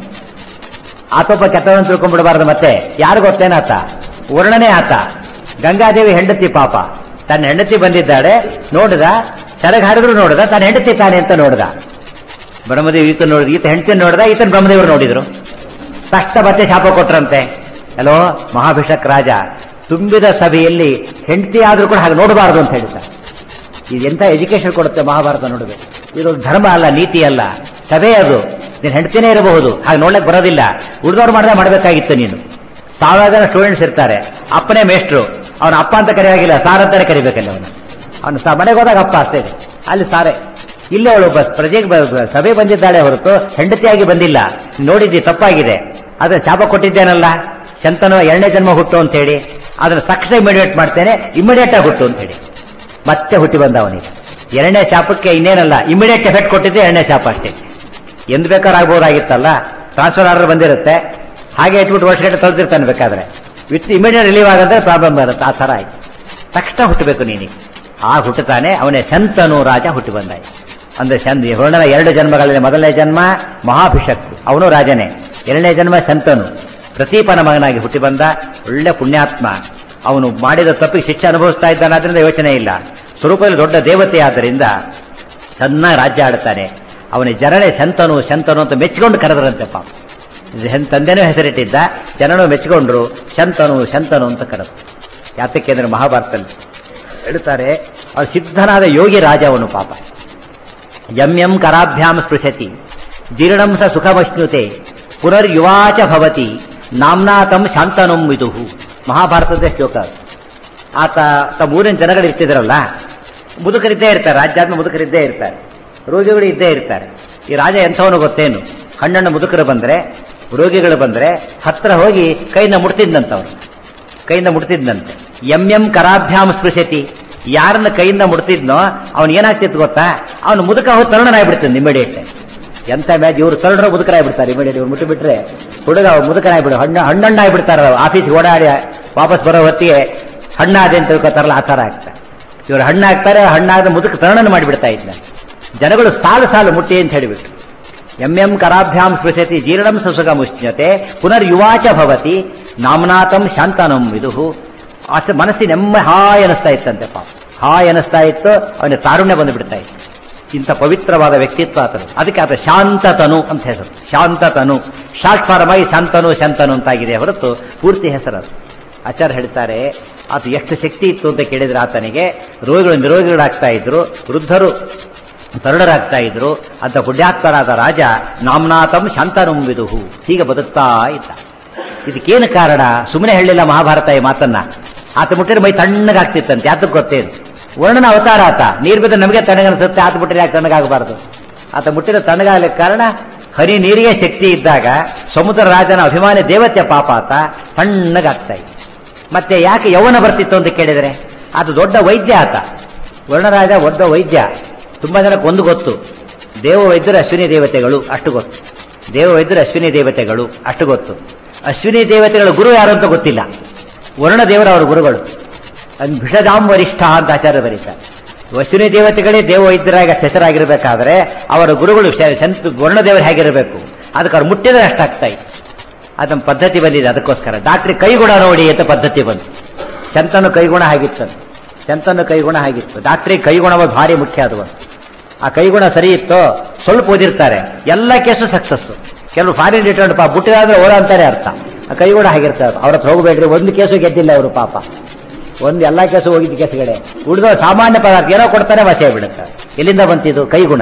ಆತೊಬ್ಬ ಕೆಟ್ಟವನು ತಿಳ್ಕೊಂಡ್ಬಿಡಬಾರ್ದು ಮತ್ತೆ ಯಾರು ಗೊತ್ತೇನಾತ ವರ್ಣನೆ ಆತ ಗಂಗಾದೇವಿ ಹೆಂಡತಿ ಪಾಪ ತನ್ನ ಹೆಂಡತಿ ಬಂದಿದ್ದಾಳೆ ನೋಡಿದ ಸೆರಗ್ ಹಾಡಿದ್ರು ನೋಡಿದ ತನ್ನ ಹೆಂಡತಿ ತಾನೆ ಅಂತ ನೋಡಿದ ಬ್ರಹ್ಮದೇವಿ ಈತ ನೋಡಿದ ಈತ ಹೆಂಡತಿ ನೋಡಿದ ಈತನ ಬ್ರಹ್ಮದೇವರು ನೋಡಿದ್ರು ತಕ್ಷಣ ಮತ್ತೆ ಶಾಪ ಕೊಟ್ರಂತೆ ಹಲೋ ಮಹಾಭಿಷಕ್ ರಾಜ ತುಂಬಿದ ಸಭೆಯಲ್ಲಿ ಹೆಂಡತಿ ಆದ್ರೂ ಕೂಡ ಹಾಗೆ ನೋಡಬಾರದು ಅಂತ ಹೇಳ್ತಾರೆ ಇದು ಎಂತ ಎಜುಕೇಶನ್ ಕೊಡುತ್ತೆ ಮಹಾಭಾರತ ನೋಡಬೇಕು ಇದು ಧರ್ಮ ಅಲ್ಲ ನೀತಿ ಅಲ್ಲ ಸಭೆ ಅದು ನೀನು ಹೆಂಡತಿನೇ ಇರಬಹುದು ಹಾಗೆ ನೋಡ್ಲಿಕ್ಕೆ ಬರೋದಿಲ್ಲ ಉಳಿದವ್ರು ಮಾಡಿದ್ರೆ ಮಾಡಬೇಕಾಗಿತ್ತು ನೀನು ಸಾವಿರ ಜನ ಸ್ಟೂಡೆಂಟ್ಸ್ ಇರ್ತಾರೆ ಅಪ್ಪನೇ ಮೇಷ್ಟ್ರು ಅವನ ಅಪ್ಪ ಅಂತ ಕರೆಯಾಗಿಲ್ಲ ಸಾರ್ ಅಂತಾನೆ ಕರಿಬೇಕಲ್ಲ ಅವನು ಅವನು ಸ ಮನೆಗೆ ಹೋದಾಗ ಅಪ್ಪ ಅಷ್ಟೇ ಅಲ್ಲಿ ಸಾರೆ ಇಲ್ಲೇ ಅವಳು ಬಸ್ ಪ್ರಜೆಗೆ ಬ- ಸಭೆ ಬಂದಿದ್ದಾಳೆ ಹೊರತು ಹೆಂಡತಿಯಾಗಿ ಬಂದಿಲ್ಲ ನೋಡಿದ್ದಿ ತಪ್ಪಾಗಿದೆ ಆದ್ರೆ ಶಾಪ ಕೊಟ್ಟಿದ್ದೇನಲ್ಲ ಶಂತನು ಎರಡನೇ ಜನ್ಮ ಹುಟ್ಟು ಅಂತ ಹೇಳಿ ಅದನ್ನ ತಕ್ಷಣ ಇಮಿಡಿಯೇಟ್ ಮಾಡ್ತೇನೆ ಇಮಿಡಿಯೇಟ್ ಆಗಿ ಹುಟ್ಟು ಅಂತ ಹೇಳಿ ಮತ್ತೆ ಹುಟ್ಟಿ ಬಂದ ಅವನಿಗೆ ಎರಡನೇ ಶಾಪಕ್ಕೆ ಇನ್ನೇನಲ್ಲ ಇಮಿಡಿಯೇಟ್ ಎಫೆಕ್ಟ್ ಕೊಟ್ಟಿದ್ದೆ ಎರಡನೇ ಶಾಪ ಅಷ್ಟೇ ಎಂದು ಬೇಕಾದ್ರೂ ಆಗ್ಬೋದಾಗಿತ್ತಲ್ಲ ಟ್ರಾನ್ಸ್ಫರ್ ಆರ್ಡರ್ ಬಂದಿರುತ್ತೆ ಹಾಗೆ ಇಟ್ಬಿಟ್ಟು ವರ್ಷಗಟ್ಟೆ ತೊಳೆದಿರ್ತಾನೆ ಬೇಕಾದ್ರೆ ವಿತ್ ಇಮಿಡಿಯೇಟ್ ರಿಲೀವ್ ಆಗಂದ್ರೆ ಪ್ರಾಬ್ಲಮ್ ಬರುತ್ತೆ ಆ ಥರ ಆಯ್ತು ತಕ್ಷಣ ಹುಟ್ಟಬೇಕು ನೀನು ಆ ಹುಟ್ಟುತ್ತಾನೆ ಅವನೇ ಶಂತನು ರಾಜ ಹುಟ್ಟಿ ಬಂದಾಯ್ತು ಅಂದ್ರೆ ಚಂದ ವರ್ಣನ ಎರಡು ಜನ್ಮಗಳಲ್ಲಿ ಮೊದಲನೇ ಜನ್ಮ ಮಹಾಭಿಷಕ್ ಅವನು ರಾಜನೇ ಎರಡನೇ ಜನ್ಮ ಶಂತನು ಪ್ರತೀಪನ ಮಗನಾಗಿ ಹುಟ್ಟಿ ಬಂದ ಒಳ್ಳೆ ಪುಣ್ಯಾತ್ಮ ಅವನು ಮಾಡಿದ ತಪ್ಪಿಗೆ ಶಿಕ್ಷೆ ಅನುಭವಿಸ್ತಾ ಇದ್ದಾನಾದ್ರಿಂದ ಯೋಚನೆ ಇಲ್ಲ ಸ್ವರೂಪದಲ್ಲಿ ದೊಡ್ಡ ದೇವತೆ ಆದ್ದರಿಂದ ಚೆನ್ನಾಗಿ ರಾಜ್ಯ ಆಡ್ತಾನೆ ಅವನ ಜನನೇ ಶಂತನು ಶಂತನು ಅಂತ ಮೆಚ್ಚಿಕೊಂಡು ಕರೆದ್ರಂತೆ ಪಾಪ ಹೆನ್- ತಂದೆನೂ ಹೆಸರಿಟ್ಟಿದ್ದ ಜನನು ಮೆಚ್ಚಿಕೊಂಡ್ರು ಶಂತನು ಶಂತನು ಅಂತ ಕರೆದು ಯಾತಕ್ಕೆ ಅಂದ್ರೆ ಮಹಾಭಾರತದಲ್ಲಿ ಹೇಳ್ತಾರೆ ಅವನು ಸಿದ್ಧನಾದ ಯೋಗಿ ರಾಜ ಅವನು ಪಾಪ ಯಂ ಯಂ ಕರಾಭ್ಯಾಂ ಸ್ಪೃಶತಿ ಜೀರ್ಣಂ ಸ ಸುಖಮಶ್ನುತೆ ಪುನರ್ಯುವಾಚ ಭವತಿ ನಾಮ್ನಾತಂ ಶಾಂತನಂ ವಿದುಹು ಮಹಾಭಾರತದ ಶ್ಲೋಕ ಅದು. ಆತ ತಮ್ಮ ಊರಿನ ಜನಗಳು ಇರ್ತಿದ್ರಲ್ಲ ಮುದುಕರಿದ್ದೇ ಇರ್ತಾರೆ ರಾಜ್ಯಾದ್ಮ ಮುದುಕರಿದ್ದೇ ಇರ್ತಾರೆ ರೋಗಿಗಳು ಇದ್ದೇ ಇರ್ತಾರೆ ಈ ರಾಜ ಎಂಥವನು ಗೊತ್ತೇನು ಹಣ್ಣಣ್ಣು ಮುದುಕರು ಬಂದ್ರೆ ರೋಗಿಗಳು ಬಂದ್ರೆ ಹತ್ರ ಹೋಗಿ ಕೈನ ಮುಡ್ತಿದ್ದಂತವ್ರು ಕೈಯಿಂದ ಮುಡ್ತಿದ್ದಂತೆ ಎಂ ಎಂ ಕರಾಭ್ಯಾಂ ಸ್ಪೃಶತಿ ಯಾರನ್ನ ಕೈಯಿಂದ ಮುಡ್ತಿದ್ನೋ ಅವ್ನು ಏನಾಗ್ತಿತ್ತು ಗೊತ್ತಾ ಅವನು ಮುದುಕ ಹೋಗಿ ತರುಣನಾಗ್ಬಿಡ್ತಾನೆ ಇಮಿಡಿಯೇಟ್ ಎಂತ ಮ್ಯಾಚ್ ಇವರು ತರುಣರು ಮುದುಕರಾಗ್ಬಿಡ್ತಾರೆ ಇಮಿಡಿಯೇಟ್ ಇವ್ರು ಮುಟ್ಟಿ ಬಿಟ್ರೆ ಹುಡುಗ ಮುದುಕನಾಗ್ಬಿಡು ಹಣ್ಣು ಹಣ್ಣಣ್ಣಾಗ್ಬಿಡ್ತಾರ ಆಫೀಸ್ಗೆ ಓಡಾಡಿ ವಾಪಸ್ ಬರೋ ಹೊತ್ತಿಗೆ ಹಣ್ಣಾದೆ ಅಂತ ತಿಳ್ಕೊತಾರಲ್ಲ ಆ ಥರ ಆಗ್ತಾರೆ ಇವರು ಹಣ್ಣಾಗ್ತಾರೆ ಹಣ್ಣಾದ ಮುದುಕ ತರುಣನ ಮಾಡಿಬಿಡ್ತಾ ಇದ್ದ ಜನಗಳು ಸಾಲು ಸಾಲು ಮುಟ್ಟಿ ಅಂತ ಹೇಳಿಬಿಟ್ಟು ಎಂ ಎಂ ಕರಾಭ್ಯಾಂ ಸ್ಪೃಶತಿ ಜೀರ್ಣಂ ಸುಸುಗ ಮುಷ್ಯತೆ ಪುನರ್ಯುವಾಚ ಭವತಿ ನಾಮ್ನಾಥಂ ಶಾಂತನಂ ವಿದುಹು ಅಷ್ಟು ಮನಸ್ಸಿನ ನೆಮ್ಮ ಹಾಯ್ ಅನಿಸ್ತಾ ಇತ್ತಂತೆ ಪಾಪ ಹಾಯ್ ಅನಿಸ್ತಾ ಇತ್ತು ಅವನಿಗೆ ತಾರುಣ್ಯ ಬಂದು ಬಿಡ್ತಾ ಇತ್ತು ಇಂಥ ಪವಿತ್ರವಾದ ವ್ಯಕ್ತಿತ್ವ ಆತನು ಅದಕ್ಕೆ ಆತ ಶಾಂತತನು ಅಂತ ಹೆಸರು ಶಾಂತತನು ಶಾರ್ಟ್ ಫಾರ್ಮ್ ಆಗಿ ಶಾಂತನು ಶಾಂತನು ಅಂತಾಗಿದೆ ಹೊರತು ಪೂರ್ತಿ ಹೆಸರು ಅದು ಆಚಾರ್ಯ ಹೇಳ್ತಾರೆ ಆತ ಎಷ್ಟು ಶಕ್ತಿ ಇತ್ತು ಅಂತ ಕೇಳಿದ್ರೆ ಆತನಿಗೆ ರೋಗಿಗಳು ನಿರೋಗಿಗಳಾಗ್ತಾ ಇದ್ರು ವೃದ್ಧರು ತರುಣರಾಗ್ತಾ ಇದ್ರು ಅಂತ ಪುಣ್ಯಾತ್ಮರಾದ ರಾಜ ನಾಮ್ನಾಥಂ ಶಾಂತನುಂಬಿದುಹು ಹೀಗೆ ಬದುಕ್ತಾ ಇದ್ದ ಇದಕ್ಕೇನು ಕಾರಣ ಸುಮ್ಮನೆ ಹೇಳಿಲ್ಲ ಮಹಾಭಾರತ ಈ ಮಾತನ್ನ ಆತ ಮುಟ್ಟಿದ್ರೆ ಮೈ ತಣ್ಣಗಾಗ್ತಿತ್ತಂತೆ ಯಾತಕ್ಕೆ ಗೊತ್ತೇನು ವರ್ಣನ ಅವತಾರ ಆತ ನೀರು ಬಿದ್ದರೆ ನಮಗೆ ತಣ್ಣಗನಿಸುತ್ತೆ ಆತ ಮುಟ್ಟಿದ್ರೆ ಯಾಕೆ ತಣ್ಣಗಾಗಬಾರದು ಆತ ಮುಟ್ಟಿದ ತಣ್ಣಗಾಗಲಿಕ್ಕೆ ಕಾರಣ ಹರಿ ನೀರಿಗೆ ಶಕ್ತಿ ಇದ್ದಾಗ ಸಮುದ್ರ ರಾಜನ ಅಭಿಮಾನಿ ದೇವತೆ ಪಾಪ ಆತ ತಣ್ಣಗಾಗ್ತಾ ಇತ್ತು ಮತ್ತೆ ಯಾಕೆ ಯೌವನ ಬರ್ತಿತ್ತು ಅಂತ ಕೇಳಿದರೆ ಆತ ದೊಡ್ಡ ವೈದ್ಯ ಆತ ವರ್ಣರಾಜ ಒಬ್ಬ ವೈದ್ಯ ತುಂಬಾ ಜನಕ್ಕೆ ಒಂದು ಗೊತ್ತು ದೇವ ವೈದ್ಯರು ಅಶ್ವಿನಿ ದೇವತೆಗಳು ಅಷ್ಟು ಗೊತ್ತು ದೇವ ವೈದ್ಯರು ಅಶ್ವಿನಿ ದೇವತೆಗಳು ಅಷ್ಟು ಗೊತ್ತು ಅಶ್ವಿನಿ ದೇವತೆಗಳ ಗುರು ಯಾರು ಅಂತ ಗೊತ್ತಿಲ್ಲ ವರುಣ ದೇವರ ಅವರ ಗುರುಗಳು ಅದು ಭಿಷಜಾಂ ವರಿಷ್ಠ ಅಂತ ಆಚಾರ್ಯ ಬರೀತಾರೆ ಅಶ್ವಿನಿ ದೇವತೆಗಳೇ ದೇವ ವೈದ್ಯರಾಗಿ ಹೆಸರಾಗಿರ್ಬೇಕಾದ್ರೆ ಅವರ ಗುರುಗಳು ಶ- ಸಂತ ವರ್ಣದೇವರು ಹೇಗಿರಬೇಕು ಅದಕ್ಕೆ ಅವ್ರು ಮುಟ್ಟಿದ್ರೆ ಅಷ್ಟಾಗ್ತಾ ಇತ್ತು ಅದನ್ನ ಪದ್ಧತಿ ಬಂದಿದೆ ಅದಕ್ಕೋಸ್ಕರ ಡಾಕ್ಟ್ರಿ ಕೈಗುಣ ನೋಡಿ ಅಂತ ಪದ್ಧತಿ ಬಂತು ಶಂತನು ಕೈಗುಣ ಆಗಿತ್ತು ಶಂತನು ಕೈಗುಣ ಆಗಿತ್ತು ಡಾಕ್ಟ್ರಿ ಕೈಗುಣವ ಭಾರಿ ಮುಖ್ಯ ಅದು ಒಂದು. ಆ ಕೈಗುಣ ಸರಿ ಇತ್ತು ಸ್ವಲ್ಪ ಓದಿರ್ತಾರೆ ಎಲ್ಲ ಕೇಸು ಸಕ್ಸಸ್ ಕೆಲವು ಫಾರಿನ್ ರಿಟರ್ನ್ ಪಾಪ ಬಿಟ್ಟಿದಾದ್ರೆ ಓಡ ಅಂತಾರೆ ಅರ್ಥ ಆ ಕೈಗುಣ ಆಗಿರ್ತಾರೆ ಅವ್ರ ಹತ್ರ ಹೋಗ್ಬೇಡ್ರಿ ಒಂದು ಕೇಸು ಗೆದ್ದಿಲ್ಲ ಅವರು ಪಾಪ ಒಂದು ಎಲ್ಲ ಕೇಸು ಹೋಗಿದ್ದ ಕೇಸುಗಳೇ ಉಳಿದ ಸಾಮಾನ್ಯ ಪದಾರ್ಥ ಏನೋ ಕೊಡ್ತಾರೆ ವಾಸಿ ಬಿಡುತ್ತಾರೆ ಎಲ್ಲಿಂದ ಬಂತಿದ್ದು ಕೈಗುಣ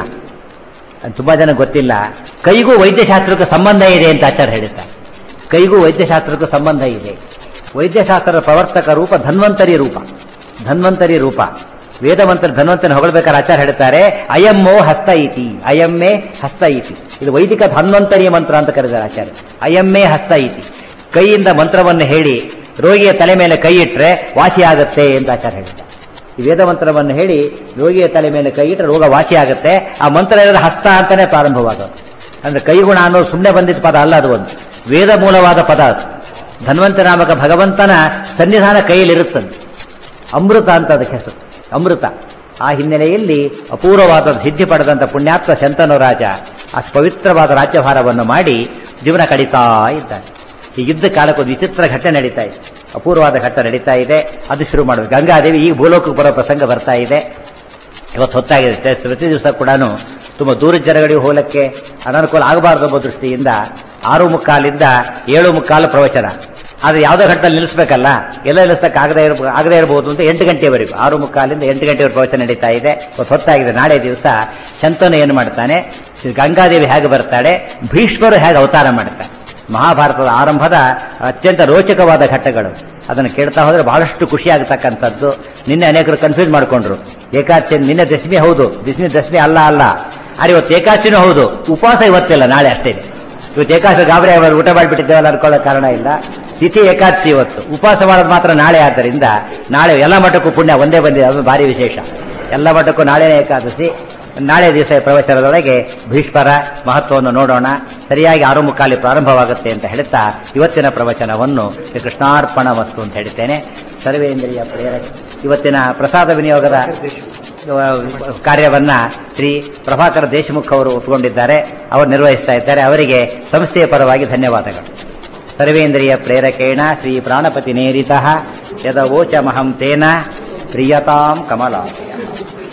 ಅದು ತುಂಬಾ ಜನ ಗೊತ್ತಿಲ್ಲ ಕೈಗೂ ವೈದ್ಯಶಾಸ್ತ್ರಕ್ಕೂ ಸಂಬಂಧ ಇದೆ ಅಂತ ಆಚಾರ್ಯ ಹೇಳಿದ್ದಾರೆ ಕೈಗೂ ವೈದ್ಯಶಾಸ್ತ್ರಕ್ಕೂ ಸಂಬಂಧ ಇದೆ ವೈದ್ಯಶಾಸ್ತ್ರದ ಪ್ರವರ್ತಕ ರೂಪ ಧನ್ವಂತರಿ ರೂಪ ಧನ್ವಂತರಿ ರೂಪ ವೇದ ಮಂತ್ರ ಧನ್ವಂತನ ಹೊಗಳಬೇಕಾದ್ರೆ ಆಚಾರ್ಯ ಹೇಳ್ತಾರೆ ಅಯಮ್ಮೋ ಹಸ್ತ ಇತಿ ಅಯಮ್ಮೇ ಹಸ್ತ ಇತಿ ಇದು ವೈದಿಕ ಧನ್ವಂತರಿ ಮಂತ್ರ ಅಂತ ಕರೆದಾರೆ ಆಚಾರ್ಯ ಅಯಮ್ಮೇ ಹಸ್ತ ಇತಿ ಕೈಯಿಂದ ಮಂತ್ರವನ್ನು ಹೇಳಿ ರೋಗಿಯ ತಲೆ ಮೇಲೆ ಕೈ ಇಟ್ಟರೆ ವಾಸಿ ಆಗುತ್ತೆ ಅಂತ ಆಚಾರ್ಯ ಹೇಳ್ತಾರೆ ಈ ವೇದ ಮಂತ್ರವನ್ನು ಹೇಳಿ ರೋಗಿಯ ತಲೆ ಮೇಲೆ ಕೈ ಇಟ್ಟರೆ ರೋಗ ವಾಸಿ ಆಗುತ್ತೆ ಆ ಮಂತ್ರ ಇರೋದು ಹಸ್ತ ಅಂತಾನೆ ಪ್ರಾರಂಭವಾಗೋದು ಅಂದ್ರೆ ಕೈಗುಣ ಅನ್ನೋದು ಸುಮ್ಮನೆ ಬಂದಿದ್ದ ಪದ ಅಲ್ಲ ಅದು ಒಂದು ವೇದ ಮೂಲವಾದ ಪದ ಅದು ಧನ್ವಂತ ನಾಮಕ ಭಗವಂತನ ಸನ್ನಿಧಾನ ಕೈಯಲ್ಲಿರುತ್ತಂತೆ ಅಮೃತ ಅಂತ ಅದಕ್ಕೆ ಹೆಸರು ಅಮೃತ ಆ ಹಿನ್ನೆಲೆಯಲ್ಲಿ ಅಪೂರ್ವವಾದ ಸಿದ್ಧಿ ಪಡೆದಂತ ಪುಣ್ಯಾತ್ಮ ಶಂತನು ರಾಜ ಆ ಪವಿತ್ರವಾದ ರಾಜ್ಯಭಾರವನ್ನು ಮಾಡಿ ಜೀವನ ಕಡಿತಾ ಇದ್ದಾನೆ ಹೀಗಿದ್ದ ಕಾಲಕ್ಕೊಂದು ವಿಚಿತ್ರ ಘಟನೆ ನಡೀತಾ ಇದೆ ಅಪೂರ್ವವಾದ ಘಟನೆ ನಡೀತಾ ಇದೆ ಅದು ಶುರು ಮಾಡಬೇಕು ಗಂಗಾದೇವಿ ಈಗ ಭೂಲೋಕಕ್ಕೆ ಬರೋ ಪ್ರಸಂಗ ಬರ್ತಾ ಇದೆ ಇವತ್ತು ಹೊತ್ತಾಗಿದೆ ಪ್ರತಿ ದಿವಸ ಕೂಡ ತುಂಬ ದೂರದ ಜನಗಳಿಗೆ ಹೋಗಲಿಕ್ಕೆ ಅನನುಕೂಲ ಆಗಬಾರದು ಎಂಬ ದೃಷ್ಟಿಯಿಂದ ಆರು ಮುಕ್ಕಾಲಿಂದ ಏಳು ಮುಕ್ಕಾಲು ಪ್ರವಚನ ಆದರೆ ಯಾವುದೋ ಘಟ್ಟದಲ್ಲಿ ನಿಲ್ಲಿಸಬೇಕಲ್ಲ ಎಲ್ಲ ನಿಲ್ಲಿಸಕ್ಕೆ ಆಗದೇ ಇರ ಆಗದೇ ಇರಬಹುದು ಅಂತ ಎಂಟು ಗಂಟೆವರೆಗೂ ಆರು ಮುಕ್ಕಾಲಿಂದ ಎಂಟು ಗಂಟೆವರೆಗೂ ಪ್ರವಚನ ನಡೀತಾ ಇದೆ ಇವತ್ತು ಹೊತ್ತಾಗಿದೆ ನಾಳೆ ದಿವಸ ಶಂತನು ಏನು ಮಾಡ್ತಾನೆ ಶ್ರೀ ಗಂಗಾದೇವಿ ಹೇಗೆ ಬರ್ತಾಳೆ ಭೀಷ್ಮರು ಹೇಗೆ ಅವತಾರ ಮಾಡ್ತಾರೆ ಮಹಾಭಾರತದ ಆರಂಭದ ಅತ್ಯಂತ ರೋಚಕವಾದ ಘಟ್ಟಗಳು ಅದನ್ನು ಕೇಳ್ತಾ ಹೋದ್ರೆ ಬಹಳಷ್ಟು ಖುಷಿ ಆಗತಕ್ಕಂಥದ್ದು ನಿನ್ನೆ ಅನೇಕರು ಕನ್ಫ್ಯೂಸ್ ಮಾಡ್ಕೊಂಡ್ರು ಏಕಾದಶಿ ನಿನ್ನೆ ದಶಮಿ ಹೌದು ದಶಮಿ ದಶಮಿ ಅಲ್ಲ ಅಲ್ಲ ಆದರೆ ಇವತ್ತು ಏಕಾದಶಿನೂ ಹೌದು ಉಪವಾಸ ಇವತ್ತಿಲ್ಲ ನಾಳೆ ಅಷ್ಟೇ ಇವತ್ತು ಏಕಾದಶಿ ಗಾಬರಿ ಅವರು ಊಟ ಮಾಡಿಬಿಟ್ಟಿದ್ದೇವಲ್ಲ ಅನ್ಕೊಳ್ಳೋ ಕಾರಣ ಇಲ್ಲ ತಿಥಿ ಏಕಾದಶಿ ಇವತ್ತು ಉಪವಾಸ ಮಾಡೋದು ಮಾತ್ರ ನಾಳೆ ಆದ್ದರಿಂದ ನಾಳೆ ಎಲ್ಲ ಮಠಕ್ಕೂ ಪುಣ್ಯ ಒಂದೇ ಬಂದಿದೆ ಅದು ಭಾರಿ ವಿಶೇಷ ಎಲ್ಲ ಮಠಕ್ಕೂ ನಾಳೆನೇ ಏಕಾದಶಿ ನಾಳೆ ದಿವಸ ಪ್ರವಚನದೊಳಗೆ ಭೀಷ್ಮರ ಮಹತ್ವವನ್ನು ನೋಡೋಣ ಸರಿಯಾಗಿ ಆರು ಮುಕ್ಕಾಲಿ ಪ್ರಾರಂಭವಾಗುತ್ತೆ ಅಂತ ಹೇಳ್ತಾ ಇವತ್ತಿನ ಪ್ರವಚನವನ್ನು ಶ್ರೀ ಕೃಷ್ಣಾರ್ಪಣ ವಸ್ತು ಅಂತ ಹೇಳ್ತೇನೆ ಸರ್ವೇಂದ್ರಿಯ ಪ್ರೇರಕ ಇವತ್ತಿನ ಪ್ರಸಾದ ವಿನಿಯೋಗದ ಕಾರ್ಯವನ್ನ ಶ್ರೀ ಪ್ರಭಾಕರ ದೇಶಮುಖ್ ಅವರು ಒಪ್ಪಿಕೊಂಡಿದ್ದಾರೆ ಅವರು ನಿರ್ವಹಿಸ್ತಾ ಇದ್ದಾರೆ ಅವರಿಗೆ ಸಂಸ್ಥೆಯ ಪರವಾಗಿ ಧನ್ಯವಾದಗಳು ಸರ್ವೇಂದ್ರಿಯ ಪ್ರೇರಕೇಣ ಶ್ರೀ ಪ್ರಾಣಪತಿ ನೇರಿತ ಯದವೋಚಮಹಂ ತೇನ ಪ್ರಿಯತಾಂ ಕಮಲಾಲಯ